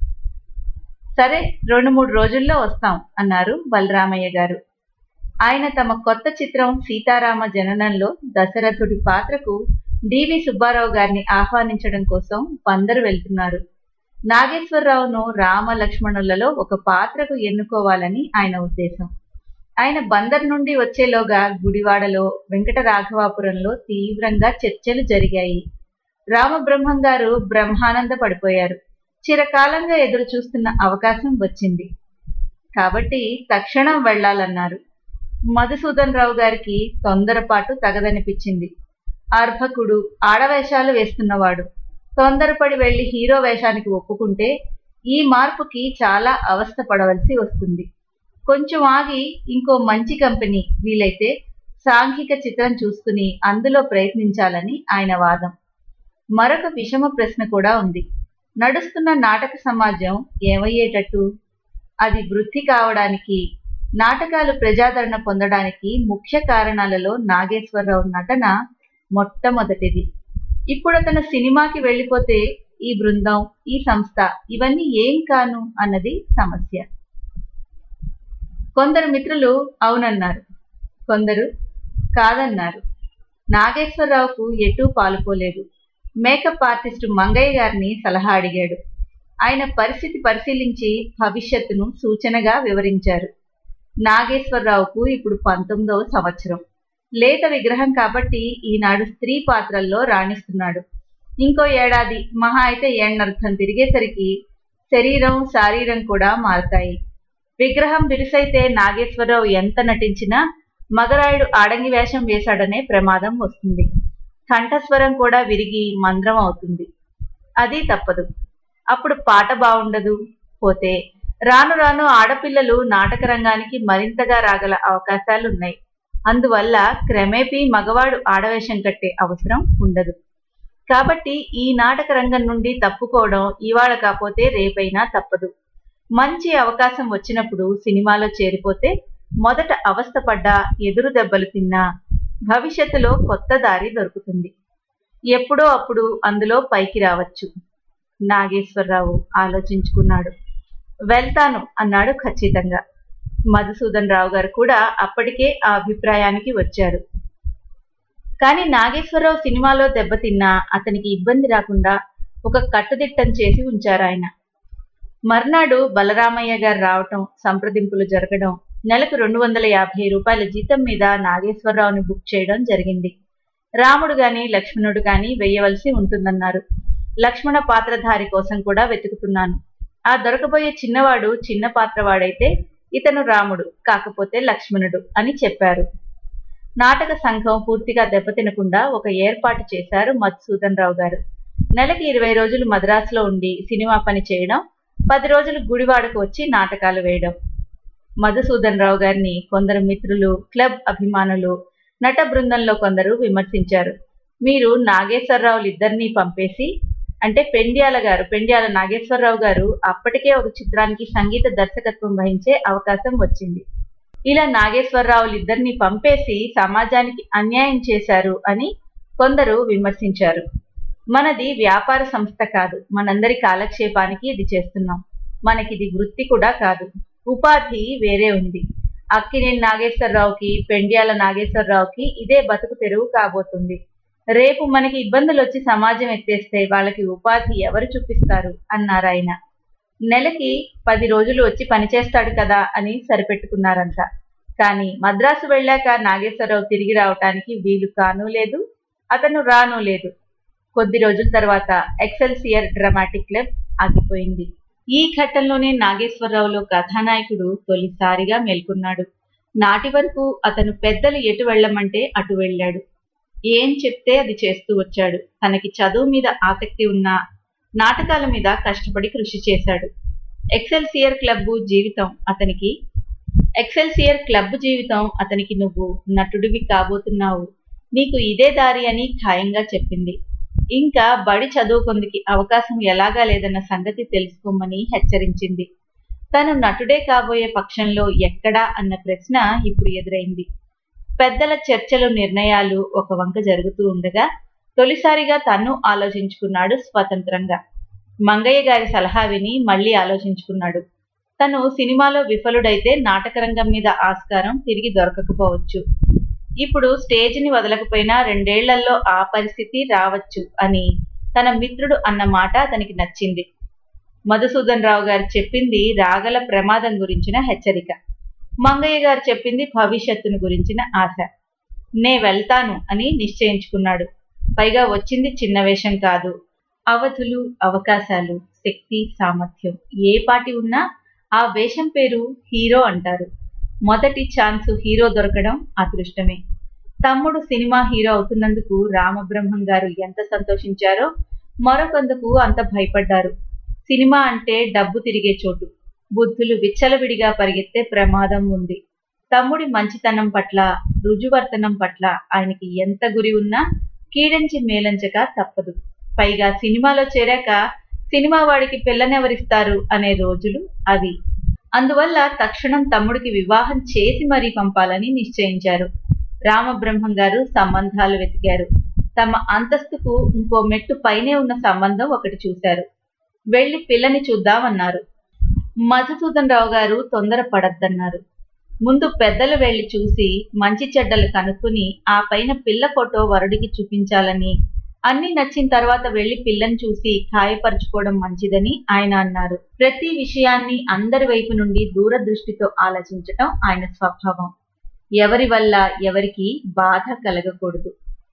సరే రెండు మూడు రోజుల్లో వస్తాం అన్నారు బలరామయ్య గారు ఆయన తమ కొత్త చిత్రం సీతారామ జననంలో దశరథుడి పాత్రకు డివి సుబ్బారావు గారిని ఆహ్వానించడం కోసం బందరు వెళ్తున్నారు నాగేశ్వరరావును రామ లక్ష్మణులలో ఒక పాత్రకు ఎన్నుకోవాలని ఆయన ఉద్దేశం ఆయన బందర్ నుండి వచ్చేలోగా గుడివాడలో వెంకట రాఘవాపురంలో తీవ్రంగా చర్చలు జరిగాయి రామబ్రహ్మం గారు బ్రహ్మానంద పడిపోయారు చిరకాలంగా ఎదురు చూస్తున్న అవకాశం వచ్చింది కాబట్టి తక్షణం వెళ్లాలన్నారు మధుసూదన్ రావు గారికి తొందరపాటు తగదనిపించింది అర్భకుడు ఆడవేషాలు వేస్తున్నవాడు తొందరపడి వెళ్లి హీరో వేషానికి ఒప్పుకుంటే ఈ మార్పుకి చాలా అవస్థ పడవలసి వస్తుంది కొంచెం ఆగి ఇంకో మంచి కంపెనీ వీలైతే సాంఘిక చిత్రం చూసుకుని అందులో ప్రయత్నించాలని ఆయన వాదం మరొక విషమ ప్రశ్న కూడా ఉంది నడుస్తున్న నాటక సమాజం ఏమయ్యేటట్టు అది వృద్ధి కావడానికి నాటకాలు ప్రజాదరణ పొందడానికి ముఖ్య కారణాలలో నాగేశ్వరరావు నటన మొట్టమొదటిది ఇప్పుడు అతను సినిమాకి వెళ్ళిపోతే ఈ బృందం ఈ సంస్థ ఇవన్నీ ఏం కాను అన్నది సమస్య కొందరు మిత్రులు అవునన్నారు కొందరు కాదన్నారు నాగేశ్వరరావుకు ఎటూ పాలుపోలేదు మేకప్ ఆర్టిస్టు మంగయ్య గారిని సలహా అడిగాడు ఆయన పరిస్థితి పరిశీలించి భవిష్యత్తును సూచనగా వివరించారు నాగేశ్వరరావుకు ఇప్పుడు పంతొమ్మిదవ సంవత్సరం లేత విగ్రహం కాబట్టి ఈనాడు స్త్రీ పాత్రల్లో రాణిస్తున్నాడు ఇంకో ఏడాది మహా అయితే ఏణ్ణర్థం తిరిగేసరికి శరీరం శారీరం కూడా మారతాయి విగ్రహం బిరుసైతే నాగేశ్వరరావు ఎంత నటించినా మగరాయుడు ఆడంగి వేషం వేశాడనే ప్రమాదం వస్తుంది కంఠస్వరం కూడా విరిగి మంద్రం అవుతుంది అది తప్పదు అప్పుడు పాట బాగుండదు పోతే రాను రాను ఆడపిల్లలు నాటక రంగానికి మరింతగా రాగల అవకాశాలున్నాయి అందువల్ల క్రమేపీ మగవాడు ఆడవేషం కట్టే అవసరం ఉండదు కాబట్టి ఈ నాటక రంగం నుండి తప్పుకోవడం ఇవాళ కాకపోతే రేపైనా తప్పదు మంచి అవకాశం వచ్చినప్పుడు సినిమాలో చేరిపోతే మొదట అవస్థపడ్డా ఎదురు దెబ్బలు తిన్నా భవిష్యత్తులో కొత్త దారి దొరుకుతుంది ఎప్పుడో అప్పుడు అందులో పైకి రావచ్చు నాగేశ్వరరావు ఆలోచించుకున్నాడు వెళ్తాను అన్నాడు ఖచ్చితంగా మధుసూదన్ రావు గారు కూడా అప్పటికే ఆ అభిప్రాయానికి వచ్చారు కానీ నాగేశ్వరరావు సినిమాలో దెబ్బతిన్నా అతనికి ఇబ్బంది రాకుండా ఒక కట్టుదిట్టం చేసి ఉంచారు ఆయన మర్నాడు బలరామయ్య గారు రావటం సంప్రదింపులు జరగడం నెలకు రెండు వందల యాభై రూపాయల జీతం మీద నాగేశ్వరరావుని బుక్ చేయడం జరిగింది రాముడు గాని లక్ష్మణుడు గాని వెయ్యవలసి ఉంటుందన్నారు లక్ష్మణ పాత్రధారి కోసం కూడా వెతుకుతున్నాను ఆ దొరకబోయే చిన్నవాడు చిన్న పాత్రవాడైతే ఇతను రాముడు కాకపోతే లక్ష్మణుడు అని చెప్పారు నాటక సంఘం పూర్తిగా దెబ్బతినకుండా ఒక ఏర్పాటు చేశారు మధుసూదన్ రావు గారు నెలకి ఇరవై రోజులు మద్రాసులో ఉండి సినిమా పని చేయడం పది రోజులు గుడివాడకు వచ్చి నాటకాలు వేయడం మధుసూదన్ రావు గారిని కొందరు మిత్రులు క్లబ్ అభిమానులు నట బృందంలో కొందరు విమర్శించారు మీరు నాగేశ్వరరావులు ఇద్దరినీ పంపేసి అంటే పెండ్యాల గారు పెండ్యాల నాగేశ్వరరావు గారు అప్పటికే ఒక చిత్రానికి సంగీత దర్శకత్వం వహించే అవకాశం వచ్చింది ఇలా నాగేశ్వరరావులు ఇద్దరిని పంపేసి సమాజానికి అన్యాయం చేశారు అని కొందరు విమర్శించారు మనది వ్యాపార సంస్థ కాదు మనందరి కాలక్షేపానికి ఇది చేస్తున్నాం మనకిది వృత్తి కూడా కాదు ఉపాధి వేరే ఉంది అక్కినేని నాగేశ్వరరావుకి పెండ్యాల నాగేశ్వరరావుకి ఇదే బతుకు తెరువు కాబోతుంది రేపు మనకి ఇబ్బందులు వచ్చి సమాజం ఎత్తేస్తే వాళ్ళకి ఉపాధి ఎవరు చూపిస్తారు అన్నారు ఆయన నెలకి పది రోజులు వచ్చి పనిచేస్తాడు కదా అని సరిపెట్టుకున్నారంట కానీ మద్రాసు వెళ్ళాక నాగేశ్వరరావు తిరిగి రావటానికి వీలు కానూ లేదు అతను రానూ లేదు కొద్ది రోజుల తర్వాత ఎక్సెల్సియర్ డ్రామాటిక్ క్లబ్ ఆగిపోయింది ఈ ఘట్టంలోనే నాగేశ్వరరావులో కథానాయకుడు తొలిసారిగా మేల్కొన్నాడు నాటి వరకు అతను పెద్దలు ఎటు వెళ్ళమంటే అటు వెళ్ళాడు ఏం చెప్తే అది చేస్తూ వచ్చాడు తనకి చదువు మీద ఆసక్తి ఉన్నా నాటకాల మీద కష్టపడి కృషి చేశాడు ఎక్సెల్సియర్ క్లబ్ జీవితం అతనికి ఎక్సెల్సియర్ క్లబ్ జీవితం అతనికి నువ్వు నటుడివి కాబోతున్నావు నీకు ఇదే దారి అని ఖాయంగా చెప్పింది ఇంకా బడి చదువుకుందికి అవకాశం ఎలాగా లేదన్న సంగతి తెలుసుకోమని హెచ్చరించింది తను నటుడే కాబోయే పక్షంలో ఎక్కడా అన్న ప్రశ్న ఇప్పుడు ఎదురైంది పెద్దల చర్చలు నిర్ణయాలు ఒక వంక జరుగుతూ ఉండగా తొలిసారిగా తను ఆలోచించుకున్నాడు స్వతంత్రంగా మంగయ్య గారి సలహా విని మళ్ళీ ఆలోచించుకున్నాడు తను సినిమాలో విఫలుడైతే నాటకరంగం మీద ఆస్కారం తిరిగి దొరకకపోవచ్చు ఇప్పుడు స్టేజ్ని వదలకపోయినా రెండేళ్లలో ఆ పరిస్థితి రావచ్చు అని తన మిత్రుడు అన్న మాట అతనికి నచ్చింది మధుసూదన్ రావు గారు చెప్పింది రాగల ప్రమాదం గురించిన హెచ్చరిక మంగయ్య గారు చెప్పింది భవిష్యత్తును గురించిన ఆశ నే వెళ్తాను అని నిశ్చయించుకున్నాడు పైగా వచ్చింది చిన్న వేషం కాదు అవధులు అవకాశాలు శక్తి సామర్థ్యం ఏ పాటి ఉన్నా ఆ వేషం పేరు హీరో అంటారు మొదటి ఛాన్సు హీరో దొరకడం అదృష్టమే తమ్ముడు సినిమా హీరో అవుతున్నందుకు రామబ్రహ్మం గారు ఎంత సంతోషించారో మరొకందుకు అంత భయపడ్డారు సినిమా అంటే డబ్బు తిరిగే చోటు బుద్ధులు విచ్చలవిడిగా పరిగెత్తే ప్రమాదం ఉంది తమ్ముడి మంచితనం పట్ల రుజువర్తనం పట్ల ఆయనకి ఎంత గురి ఉన్నా కీడించి మేలంచక తప్పదు పైగా సినిమాలో చేరాక సినిమా వాడికి పిల్లనెవరిస్తారు అనే రోజులు అవి అందువల్ల తక్షణం తమ్ముడికి వివాహం చేసి మరీ పంపాలని నిశ్చయించారు రామబ్రహ్మం గారు సంబంధాలు వెతికారు తమ అంతస్తుకు ఇంకో మెట్టు పైనే ఉన్న సంబంధం ఒకటి చూశారు వెళ్లి పిల్లని చూద్దామన్నారు మధుసూదన్ రావు గారు తొందర పడద్దన్నారు ముందు పెద్దలు వెళ్లి చూసి మంచి చెడ్డలు కనుక్కుని ఆ పైన పిల్ల ఫోటో వరుడికి చూపించాలని అన్ని నచ్చిన తర్వాత వెళ్లి పిల్లని చూసి ఖాయపరుచుకోవడం మంచిదని ఆయన అన్నారు ప్రతి విషయాన్ని అందరి వైపు నుండి దూరదృష్టితో ఆలోచించటం ఆయన స్వభావం ఎవరి వల్ల ఎవరికి బాధ కలగకూడదు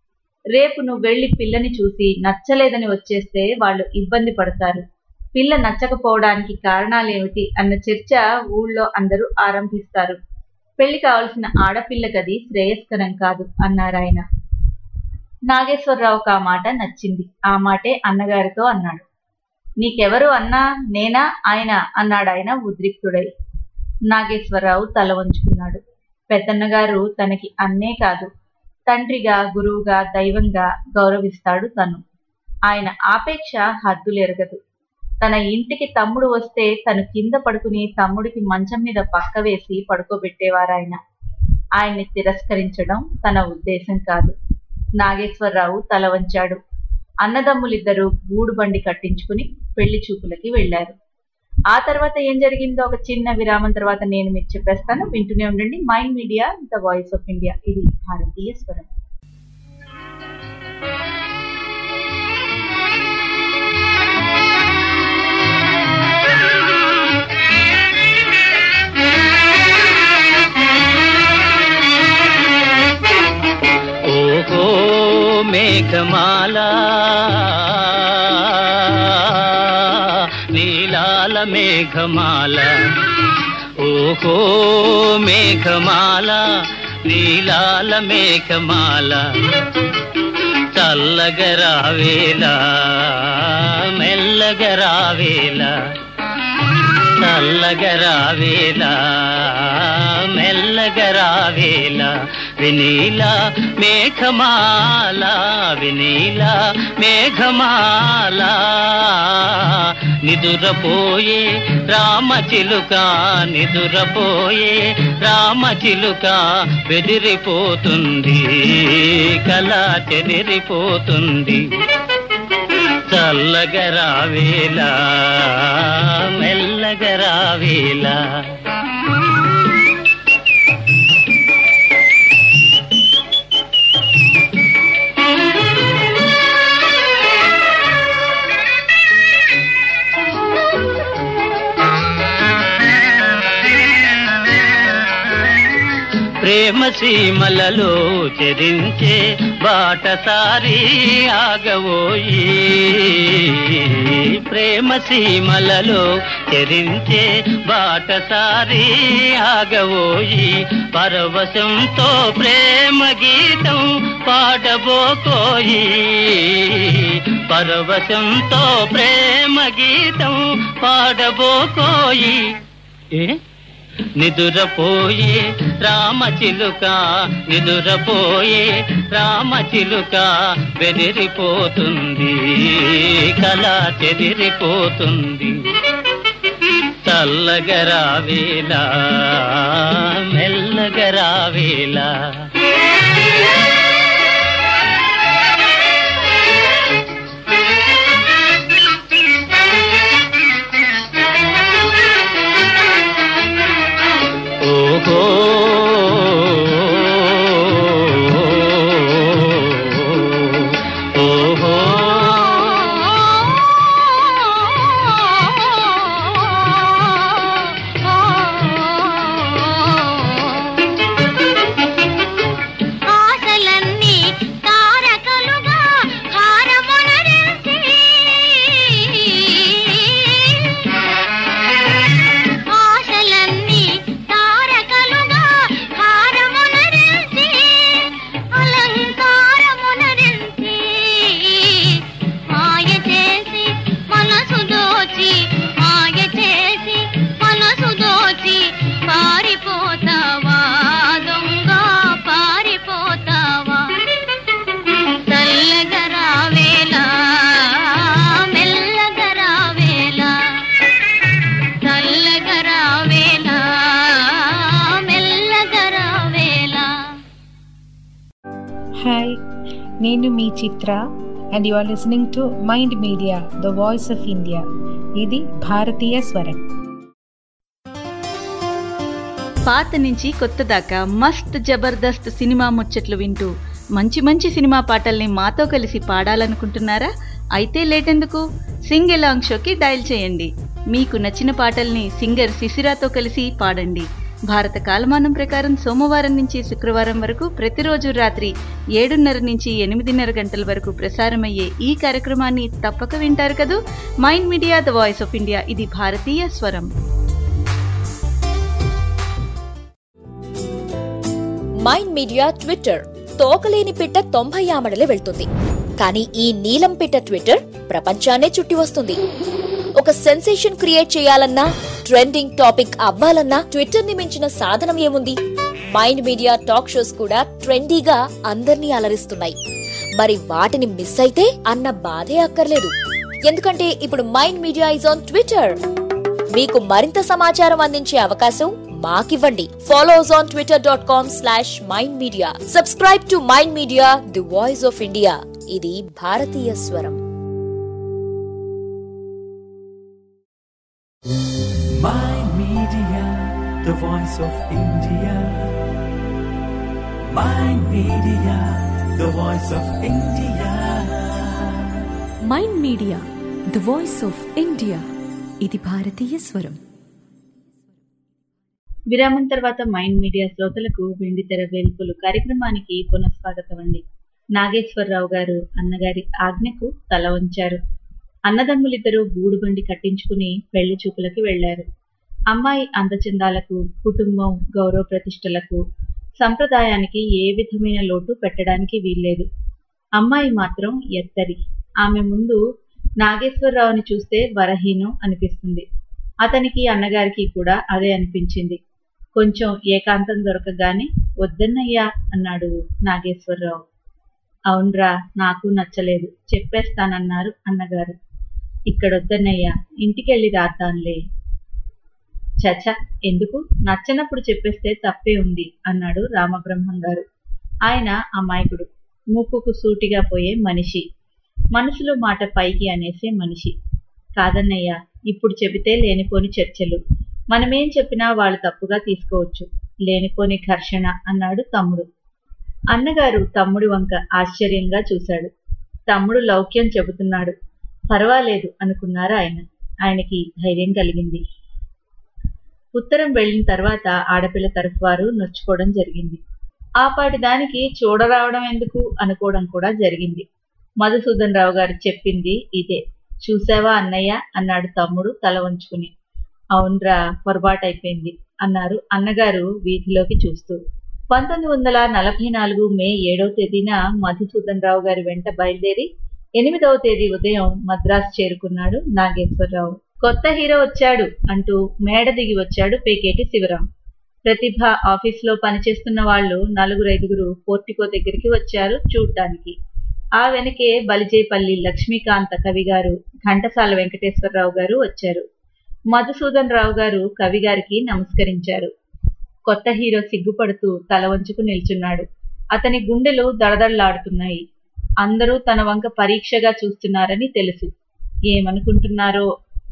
రేపు నువ్వు వెళ్లి పిల్లని చూసి నచ్చలేదని వచ్చేస్తే వాళ్ళు ఇబ్బంది పడతారు పిల్ల నచ్చకపోవడానికి కారణాలేమిటి అన్న చర్చ ఊళ్ళో అందరూ ఆరంభిస్తారు పెళ్లి కావలసిన ఆడపిల్లకది శ్రేయస్కరం కాదు అన్నారాయన నాగేశ్వరరావుకు ఆ మాట నచ్చింది ఆ మాటే అన్నగారితో అన్నాడు నీకెవరు అన్నా నేనా ఆయన అన్నాడు ఆయన ఉద్రిక్తుడై నాగేశ్వరరావు తల వంచుకున్నాడు పెద్దన్నగారు తనకి అన్నే కాదు తండ్రిగా గురువుగా దైవంగా గౌరవిస్తాడు తను ఆయన ఆపేక్ష హద్దులెరగదు తన ఇంటికి తమ్ముడు వస్తే తను కింద పడుకుని తమ్ముడికి మంచం మీద పక్క వేసి పడుకోబెట్టేవారాయన ఆయన్ని తిరస్కరించడం తన ఉద్దేశం కాదు నాగేశ్వరరావు తల వంచాడు అన్నదమ్ములిద్దరూ గూడు బండి కట్టించుకుని పెళ్లి చూపులకి వెళ్లారు ఆ తర్వాత ఏం జరిగిందో ఒక చిన్న విరామం తర్వాత నేను మీకు చెప్పేస్తాను వింటూనే ఉండండి Mind Media the voice of India ఇది భారతీయ స్వరం
ఓహో మేఘమాల నీలాల మేఘమాల ఓహో మేఘమాల నీలాల మేఘమాల చల్లగరావేలా మెల్లగరావేలా చల్లగరావేలా మెల్లగరావేలా వినీల మేఘమాల వినీల మేఘమాల నిదురపోయే రామచిలుక నిదురపోయే రామచిలుక బెదిరిపోతుంది కళ చెదిరిపోతుంది చల్లగరావేలా మెల్లగరావేలా ప్రేమ సీమలలో చెరించే బాటసారి ఆగవోయి ప్రేమ సీమలలో చెరించే బాటసారి ఆగవోయి పరవశంతో ప్రేమ గీతం పాడబోకోయి పరవశంతో ప్రేమ గీతం పాడబోకోయి ఏ నిదురపోయే రామచిలుక నిదురపోయే రామచిలుక బెదిరిపోతుంది కళ చెదిరిపోతుంది చల్లగరావేలా మెల్లగరావేలా ఓహో ఓహో
ఆశల
నేను మీ Chitra and you are listening to Mind Media the voice of India ఇది భారతీయ స్వరం
పాత నుంచి కొత్త దాకా మస్త్ జబర్దస్త్ సినిమా ముచ్చట్లు వింటూ మంచి మంచి సినిమా పాటల్ని మాతో కలిసి పాడాలనుకుంటున్నారా అయితే లేటెందుకు సింగ్ ఎలాంగ్ షోకి డయల్ చేయండి మీకు నచ్చిన పాటల్ని సింగర్ శిశిరాతో కలిసి పాడండి భారత కాలమానం ప్రకారం సోమవారం నుంచి శుక్రవారం వరకు ప్రతిరోజు రాత్రి ఏడున్నర నుంచి ఎనిమిదిన్నర గంటల వరకు ప్రసారమయ్యే ఈ కార్యక్రమాన్ని తప్పక వింటారు కదూ Mind Media the voice of India ఇది భారతీయ స్వరం
మైండ్ మీడియా ట్విట్టర్ తోకలేని పిట్ట తొంభై ఆమడలే వెళ్తుంది కానీ ఈ నీలం పిట్ట ట్విట్టర్ ప్రపంచాన్నే చుట్టి వస్తుంది ఒక సెన్సేషన్ క్రియేట్ చేయాలన్నా ట్రెండింగ్ టాపిక్ అవ్వాలన్నా ట్విట్టర్ ని మించిన సాధనం ఏముంది మైండ్ మీడియా టాక్ షోస్ కూడా ట్రెండీగా అందర్నీ అలరిస్తున్నాయి మరి వాటిని మిస్ అయితే అన్న బాధే అక్కర్లేదు ఎందుకంటే ఇప్పుడు Mind Media is on Twitter మీకు మరింత సమాచారం అందించే అవకాశం మాకివ్వండి follow us on Twitter dot com slash Mind Media subscribe to Mind Media the voice of India ఇది భారతీయ స్వరం
Mind Media, the voice of India. Mind Media, the voice of India.
Mind Media the voice of India ఇది భారతీయ స్వరం
విరామం తర్వాత మైండ్ మీడియా శ్రోతలకు వెండితెర వేల్పులు కార్యక్రమానికి పునఃస్వాగతం అండి నాగేశ్వరరావు గారు అన్నగారి ఆజ్ఞకు తల వంచారు అన్నదమ్ములిద్దరూ గూడుబండి కట్టించుకుని పెళ్లి చూపులకి వెళ్లారు అమ్మాయి అందచందాలకు కుటుంబం గౌరవ ప్రతిష్టలకు సంప్రదాయానికి ఏ విధమైన లోటు పెట్టడానికి వీల్లేదు అమ్మాయి మాత్రం ఎత్తరి ఆమె ముందు నాగేశ్వరరావుని చూస్తే వరహీనం అనిపిస్తుంది అతనికి అన్నగారికి కూడా అదే అనిపించింది కొంచెం ఏకాంతం దొరకగానే వద్దన్నయ్యా అన్నాడు నాగేశ్వరరావు అవునరా నాకు నచ్చలేదు చెప్పేస్తానన్నారు అన్నగారు ఇక్కడొద్దన్నయ్యా ఇంటికెళ్ళి రాద్దాంలే చచ ఎందుకు నచ్చనప్పుడు చెప్పేస్తే తప్పే ఉంది అన్నాడు రామబ్రహ్మం గారు ఆయన అమాయకుడు ముక్కుకు సూటిగా పోయే మనిషి మనసులో మాట పైకి అనేసే మనిషి కాదన్నయ్య ఇప్పుడు చెబితే లేనిపోని చర్చలు మనమేం చెప్పినా వాళ్ళు తప్పుగా తీసుకోవచ్చు లేనిపోని ఘర్షణ అన్నాడు తమ్ముడు అన్నగారు తమ్ముడి వంక ఆశ్చర్యంగా చూశాడు తమ్ముడు లౌక్యం చెబుతున్నాడు పర్వాలేదు అనుకున్నారు ఆయన ఆయనకి ధైర్యం కలిగింది ఉత్తరం వెళ్ళిన తర్వాత ఆడపిల్ల తరఫు వారు నొచ్చుకోవడం జరిగింది ఆపాటి దానికి చూడరావడం ఎందుకు అనుకోవడం కూడా జరిగింది మధుసూదన్ రావు గారు చెప్పింది ఇదే చూసావా అన్నయ్య అన్నాడు తమ్ముడు తల వంచుకుని అవునరా పొరపాటైపోయింది అన్నారు అన్నగారు వీధిలోకి చూస్తూ పంతొమ్మిది వందల నలభై నాలుగు మే ఏడవ తేదీన మధుసూదన్ రావు గారి వెంట బయలుదేరి ఎనిమిదవ తేదీ ఉదయం మద్రాసు చేరుకున్నాడు నాగేశ్వరరావు కొత్త హీరో వచ్చాడు అంటూ మేడ దిగి వచ్చాడు పేకేటి శివరాం ప్రతిభ ఆఫీసులో పనిచేస్తున్న వాళ్ళు నలుగురు ఐదుగురు పోర్టికో దగ్గరికి వచ్చారు చూడ్డానికి ఆ వెనకే బలిజేపల్లి లక్ష్మీకాంత కవి గారు ఘంటసాల వెంకటేశ్వరరావు గారు వచ్చారు మధుసూదన్ రావు గారు కవి గారికి నమస్కరించారు కొత్త హీరో సిగ్గుపడుతూ తల వంచుకు నిల్చున్నాడు అతని గుండెలు దడదళ్లాడుతున్నాయి అందరూ తన వంక పరీక్షగా చూస్తున్నారని తెలుసు ఏమనుకుంటున్నారో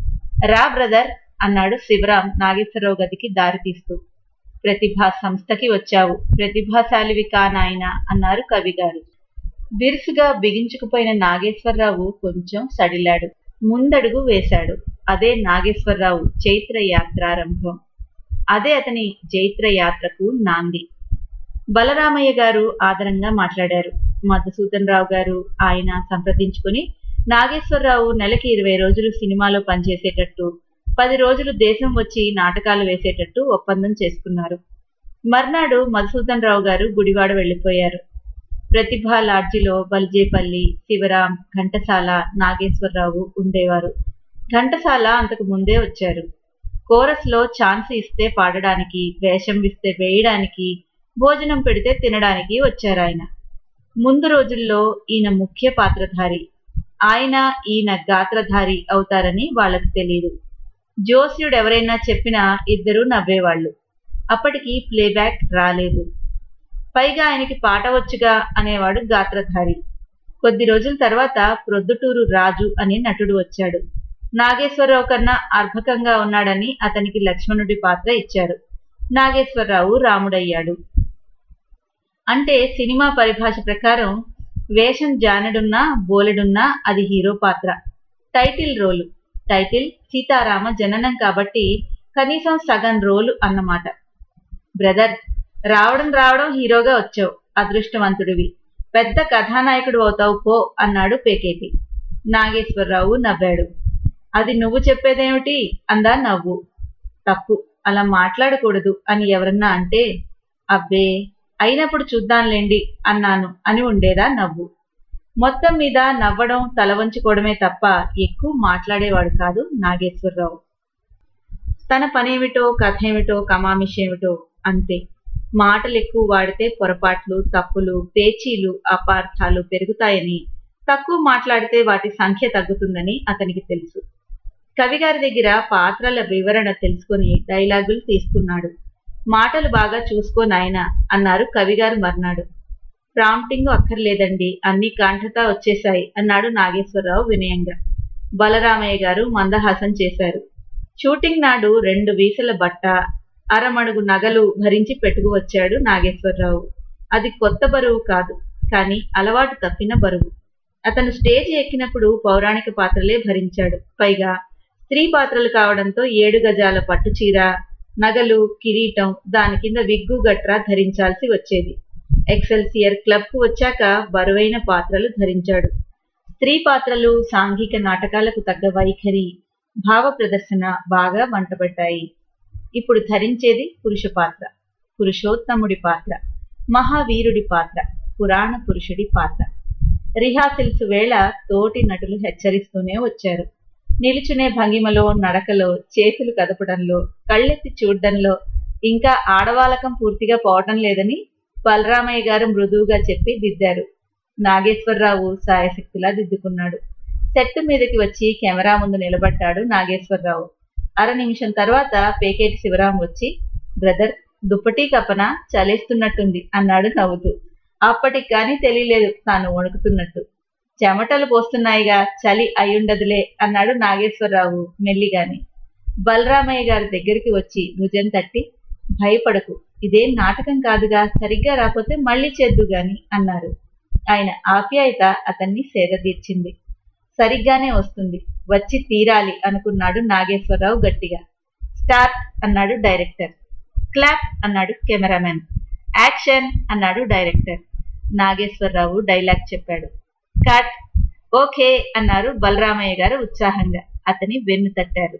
రా బ్రదర్ అన్నాడు శివరాం నాగేశ్వరరావు గదికి దారి తీస్తూ ప్రతిభా సంస్థకి వచ్చావు ప్రతిభాశాలివి కానాయన అన్నారు కవి గారు బిరుసుగా బిగించుకుపోయిన నాగేశ్వరరావు కొంచెం సడిలాడు ముందడుగు వేశాడు అదే నాగేశ్వరరావు చైత్ర యాత్రారంభం అదే అతని జైత్ర యాత్రకు నాంది బలరామయ్య గారు ఆదరంగా మాట్లాడారు మధుసూదన్ రావు గారు ఆయన సంప్రదించుకుని నాగేశ్వరరావు నెలకి ఇరవై రోజులు సినిమాలో పనిచేసేటట్టు పది రోజులు దేశం వచ్చి నాటకాలు వేసేటట్టు ఒప్పందం చేసుకున్నారు మర్నాడు మధుసూదన్ రావు గారు గుడివాడ వెళ్లిపోయారు ప్రతిభా లాడ్జిలో బల్జేపల్లి శివరాం ఘంటసాల నాగేశ్వరరావు ఉండేవారు ఘంటసాల అంతకు ముందే వచ్చారు కోరస్ లో ఛాన్స్ ఇస్తే పాడడానికి వేషం ఇస్తే వేయడానికి భోజనం పెడితే తినడానికి వచ్చారు ఆయన ముందు రోజుల్లో ఈయన ముఖ్య పాత్రధారి ఆయన ఈయన గాత్రధారి అవుతారని వాళ్ళకి తెలియదు జోస్యుడు ఎవరైనా చెప్పినా ఇద్దరు నవ్వేవాళ్ళు అప్పటికి ప్లేబ్యాక్ రాలేదు పైగా ఆయనకి పాట వచ్చుగా అనేవాడు గాత్రధారి కొద్ది రోజుల తర్వాత ప్రొద్దుటూరు రాజు అనే నటుడు వచ్చాడు నాగేశ్వరరావు కన్నా అర్భకంగా ఉన్నాడని అతనికి లక్ష్మణుడి పాత్ర ఇచ్చారు నాగేశ్వరరావు రాముడయ్యాడు అంటే సినిమా పరిభాష ప్రకారం వేషం జానడున్నా బోలెడున్నా అది హీరో పాత్ర టైటిల్ రోలు టైటిల్ సీతారామ జననం కాబట్టి కనీసం సగం రోలు అన్నమాట బ్రదర్ రావడం రావడం హీరోగా వచ్చావు అదృష్టవంతుడివి పెద్ద కథానాయకుడు అవుతావు పో అన్నాడు పేకేటి నాగేశ్వరరావు నవ్వాడు అది నువ్వు చెప్పేదేమిటి అందా నవ్వు తప్పు అలా మాట్లాడకూడదు అని ఎవరన్నా అంటే అబ్బే అయినప్పుడు చూద్దాంలేండి అన్నాను అని ఉండేదా నవ్వు మొత్తం మీద నవ్వడం తల వంచుకోవడమే తప్ప ఎక్కువ మాట్లాడేవాడు కాదు నాగేశ్వరరావు తన పనేమిటో కథ ఏమిటో కమామిషేమిటో అంతే మాటలు ఎక్కువ వాడితే పొరపాట్లు తప్పులు పేచీలు అపార్థాలు పెరుగుతాయని తక్కువ మాట్లాడితే వాటి సంఖ్య తగ్గుతుందని అతనికి తెలుసు కవిగారి దగ్గర పాత్రల వివరణ తెలుసుకుని డైలాగులు తీసుకున్నాడు మాటలు బాగా చూసుకో నాయనా అన్నారు కవిగారు మర్నాడు ప్రాంప్టింగ్ అక్కర్లేదండి అన్ని కాంఠతా వచ్చేశాయి అన్నాడు నాగేశ్వరరావు వినయంగా బలరామయ్య గారు మందహాసం చేశారు షూటింగ్ నాడు రెండు వీసల బట్ట అరమడుగు నగలు భరించి పెట్టుకు వచ్చాడు నాగేశ్వరరావు అది కొత్త బరువు కాదు కానీ అలవాటు తప్పిన బరువు అతను స్టేజ్ ఎక్కినప్పుడు పౌరాణిక పాత్రలే భరించాడు పైగా స్త్రీ పాత్రలు కావడంతో ఏడు గజాల పట్టు చీర నగలు కిరీటం దాని కింద విగ్గు గట్రా ధరించాల్సి వచ్చేది ఎక్సెల్సియర్ క్లబ్ కు వచ్చాక బరువైన పాత్రలు ధరించాడు స్త్రీ పాత్రలు సాంఘిక నాటకాలకు తగ్గ వైఖరి భావ ప్రదర్శన బాగా వంటపడ్డాయి ఇప్పుడు ధరించేది పురుష పాత్ర పురుషోత్తముడి పాత్ర మహావీరుడి పాత్ర పురాణ పురుషుడి పాత్ర రిహార్సల్స్ వేళ తోటి నటులు హెచ్చరిస్తూనే వచ్చారు నిలుచునే భంగిమలో నడకలో చేతులు కదపడంలో కళ్ళెత్తి చూడ్డంలో ఇంకా ఆడవాలకం పూర్తిగా పోవటం లేదని బలరామయ్య గారు మృదువుగా చెప్పి దిద్దారు నాగేశ్వరరావు సాయశక్తిలా దిద్దుకున్నాడు సెట్ మీదకి వచ్చి కెమెరా ముందు నిలబడ్డాడు నాగేశ్వరరావు అర నిమిషం తర్వాత పేకేటి శివరాం వచ్చి బ్రదర్ దుప్పటి కపన చలేస్తున్నట్టుంది అన్నాడు నవ్వుతూ అప్పటికి కానీ తెలియలేదు తాను వణుకుతున్నట్టు చెమటలు పోస్తున్నాయిగా చలి అయ్యుండదులే అన్నాడు నాగేశ్వరరావు మెల్లిగాని బలరామయ్య గారి దగ్గరికి వచ్చి భుజం తట్టి భయపడకు ఇదేం నాటకం కాదుగా సరిగ్గా రాకపోతే మళ్ళీ చేద్దు గాని అన్నారు ఆయన ఆప్యాయత అతన్ని సేదతీర్చింది సరిగ్గానే వస్తుంది వచ్చి తీరాలి అనుకున్నాడు నాగేశ్వరరావు గట్టిగా స్టార్ట్ అన్నాడు డైరెక్టర్ క్లాప్ అన్నాడు కెమెరామెన్ యాక్షన్ అన్నాడు డైరెక్టర్ నాగేశ్వరరావు డైలాగ్ చెప్పాడు కట్ ఓకే అన్నారు బలరామయ్య గారు ఉత్సాహంగా అతని వెన్ను తట్టారు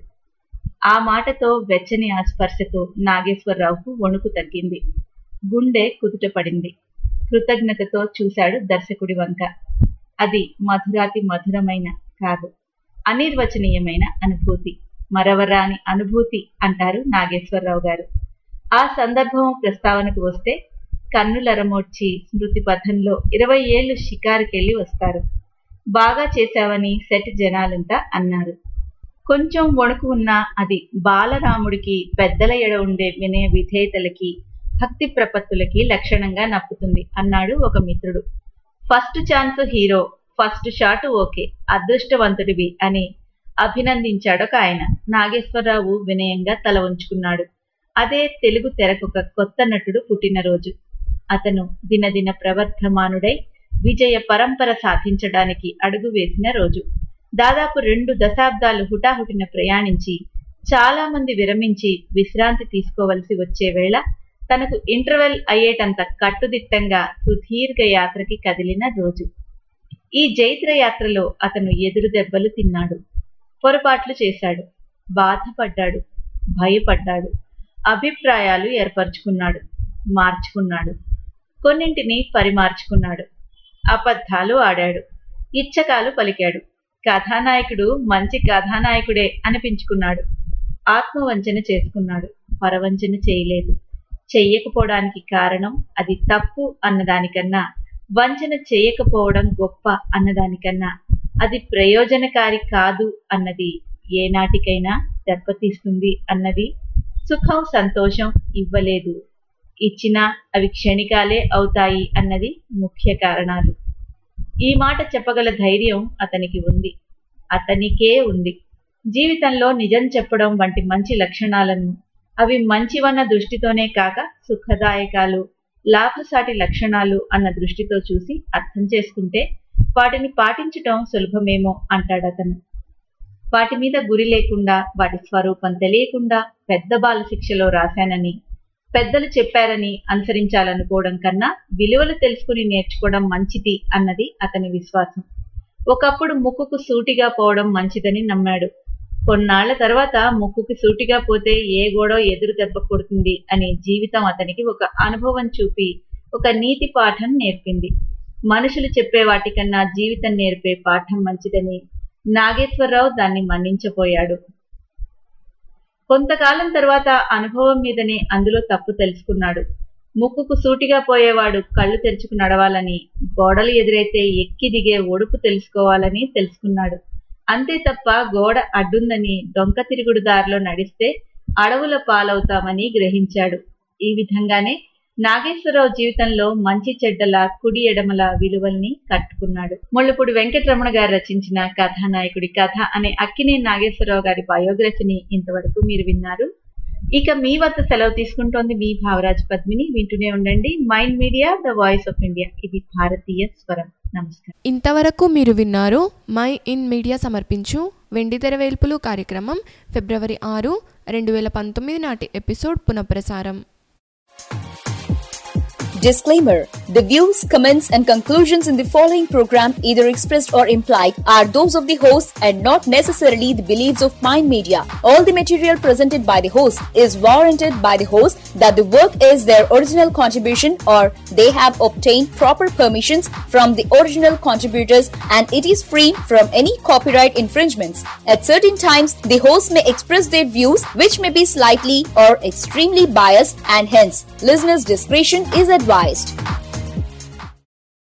ఆ మాటతో వెచ్చని ఆ స్పర్శతో నాగేశ్వరరావుకు వణుకు తగ్గింది గుండె కుదుట పడింది కృతజ్ఞతతో చూశాడు దర్శకుడి వంక అది మధురాతి మధురమైన కాదు అనిర్వచనీయమైన అనుభూతి మరవరాని అనుభూతి అంటారు నాగేశ్వరరావు గారు ఆ సందర్భం ప్రస్తావనకు వస్తే కన్నులరమోడ్చి స్మృతి పథంలో ఇరవై ఏళ్లు షికారుకెళ్లి వస్తారు బాగా చేశావని సెట్ జనాలంతా అన్నారు కొంచెం వణుకు ఉన్నా అది బాలరాముడికి పెద్దల ఎడ ఉండే వినయ విధేయతలకి భక్తి ప్రపత్తులకి లక్షణంగా నప్పుతుంది అన్నాడు ఒక మిత్రుడు first chance hero first shot okay అదృష్టవంతుడివి అని అభినందించాడొక ఆయన నాగేశ్వరరావు వినయంగా తల ఉంచుకున్నాడు అదే తెలుగు తెరకొక కొత్త నటుడు పుట్టినరోజు అతను దినదిన ప్రవర్ధమానుడై విజయ పరంపర సాధించడానికి అడుగు వేసిన రోజు దాదాపు రెండు దశాబ్దాలు హుటాహుటిన ప్రయాణించి చాలా మంది విరమించి విశ్రాంతి తీసుకోవలసి వచ్చే వేళ తనకు ఇంటర్వెల్ అయ్యేటంత కట్టుదిట్టంగా సుదీర్ఘ యాత్రకి కదిలిన రోజు ఈ జైత్ర యాత్రలో అతను ఎదురు దెబ్బలు తిన్నాడు పొరపాట్లు చేశాడు బాధపడ్డాడు భయపడ్డాడు అభిప్రాయాలు ఏర్పరచుకున్నాడు మార్చుకున్నాడు కొన్నింటిని పరిమార్చుకున్నాడు అబద్ధాలు ఆడాడు ఇచ్చకాలు పలికాడు కథానాయకుడు మంచి కథానాయకుడే అనిపించుకున్నాడు ఆత్మవంచన చేసుకున్నాడు పరవంచన చేయలేదు చెయ్యకపోవడానికి కారణం అది తప్పు అన్నదానికన్నా వంచన చేయకపోవడం గొప్ప అన్నదానికన్నా అది ప్రయోజనకారి కాదు అన్నది ఏనాటికైనా దెబ్బతీస్తుంది అన్నది సుఖం సంతోషం ఇవ్వలేదు ఇచ్చినా అవి క్షణికాలే అవుతాయి అన్నది ముఖ్య కారణాలు ఈ మాట చెప్పగల ధైర్యం అతనికి ఉంది అతనికే ఉంది జీవితంలో నిజం చెప్పడం వంటి మంచి లక్షణాలను అవి మంచివన్న దృష్టితోనే కాక సుఖదాయకాలు లాభసాటి లక్షణాలు అన్న దృష్టితో చూసి అర్థం చేసుకుంటే వాటిని పాటించటం సులభమేమో అంటాడతను వాటి మీద గురి లేకుండా వాటి స్వరూపం తెలియకుండా పెద్ద బాల శిక్షలో రాశానని పెద్దలు చెప్పారని అనుసరించాలనుకోవడం కన్నా విలువలు తెలుసుకుని నేర్చుకోవడం మంచిది అన్నది అతని విశ్వాసం ఒకప్పుడు ముక్కుకు సూటిగా పోవడం మంచిదని నమ్మాడు కొన్నాళ్ల తర్వాత ముక్కుకి సూటిగా పోతే ఏ గోడో ఎదురు దెబ్బ కొడుతుంది అని జీవితం అతనికి ఒక అనుభవం చూపి ఒక నీతి పాఠం నేర్పింది మనుషులు చెప్పే వాటికన్నా జీవితం నేర్పే పాఠం మంచిదని నాగేశ్వరరావు దాన్ని మన్నించపోయాడు కొంతకాలం తర్వాత అనుభవం మీదనే అందులో తప్పు తెలుసుకున్నాడు ముక్కుకు సూటిగా పోయేవాడు కళ్ళు తెరుచుకు నడవాలని గోడలు ఎదురైతే ఎక్కి దిగే ఒడుపు తెలుసుకోవాలని తెలుసుకున్నాడు అంతే తప్ప గోడ అడ్డుందని డొంక తిరుగుడు దారిలో నడిస్తే అడవుల పాలవుతామని గ్రహించాడు ఈ విధంగానే నాగేశ్వరరావు జీవితంలో మంచి చెడ్డల కుడి ఎడమల విలువల్ని కట్టుకున్నాడు ముళ్ళపూడి వెంకటరమణ గారు రచించిన కథానాయకుడి కథ అనే అక్కినే నాగేశ్వరరావు గారి బయోగ్రఫీని ఇంతవరకు మీరు విన్నారు ఇక మీ వద్ద సెలవు తీసుకుంటోంది మీ భావరాజ్ పద్మిని వింటూనే ఉండండి Mind Media the voice of India ఇది భారతీయ స్వరం నమస్కారం
ఇంతవరకు మీరు విన్నారు మై ఇన్ మీడియా సమర్పించు వెండితెర వేల్పులు కార్యక్రమం ఫిబ్రవరి ఆరు రెండు వేల పంతొమ్మిది నాటి ఎపిసోడ్ పునఃప్రసారం
Disclaimer The views, comments, and conclusions in the following program, either expressed or implied, are those of the host and not necessarily the beliefs of Mind Media. All the material presented by the host is warranted by the host that the work is their original contribution or they have obtained proper permissions from the original contributors and it is free from any copyright infringements. At certain times, the host may express their views which may be slightly or extremely biased and hence listeners' discretion is advised.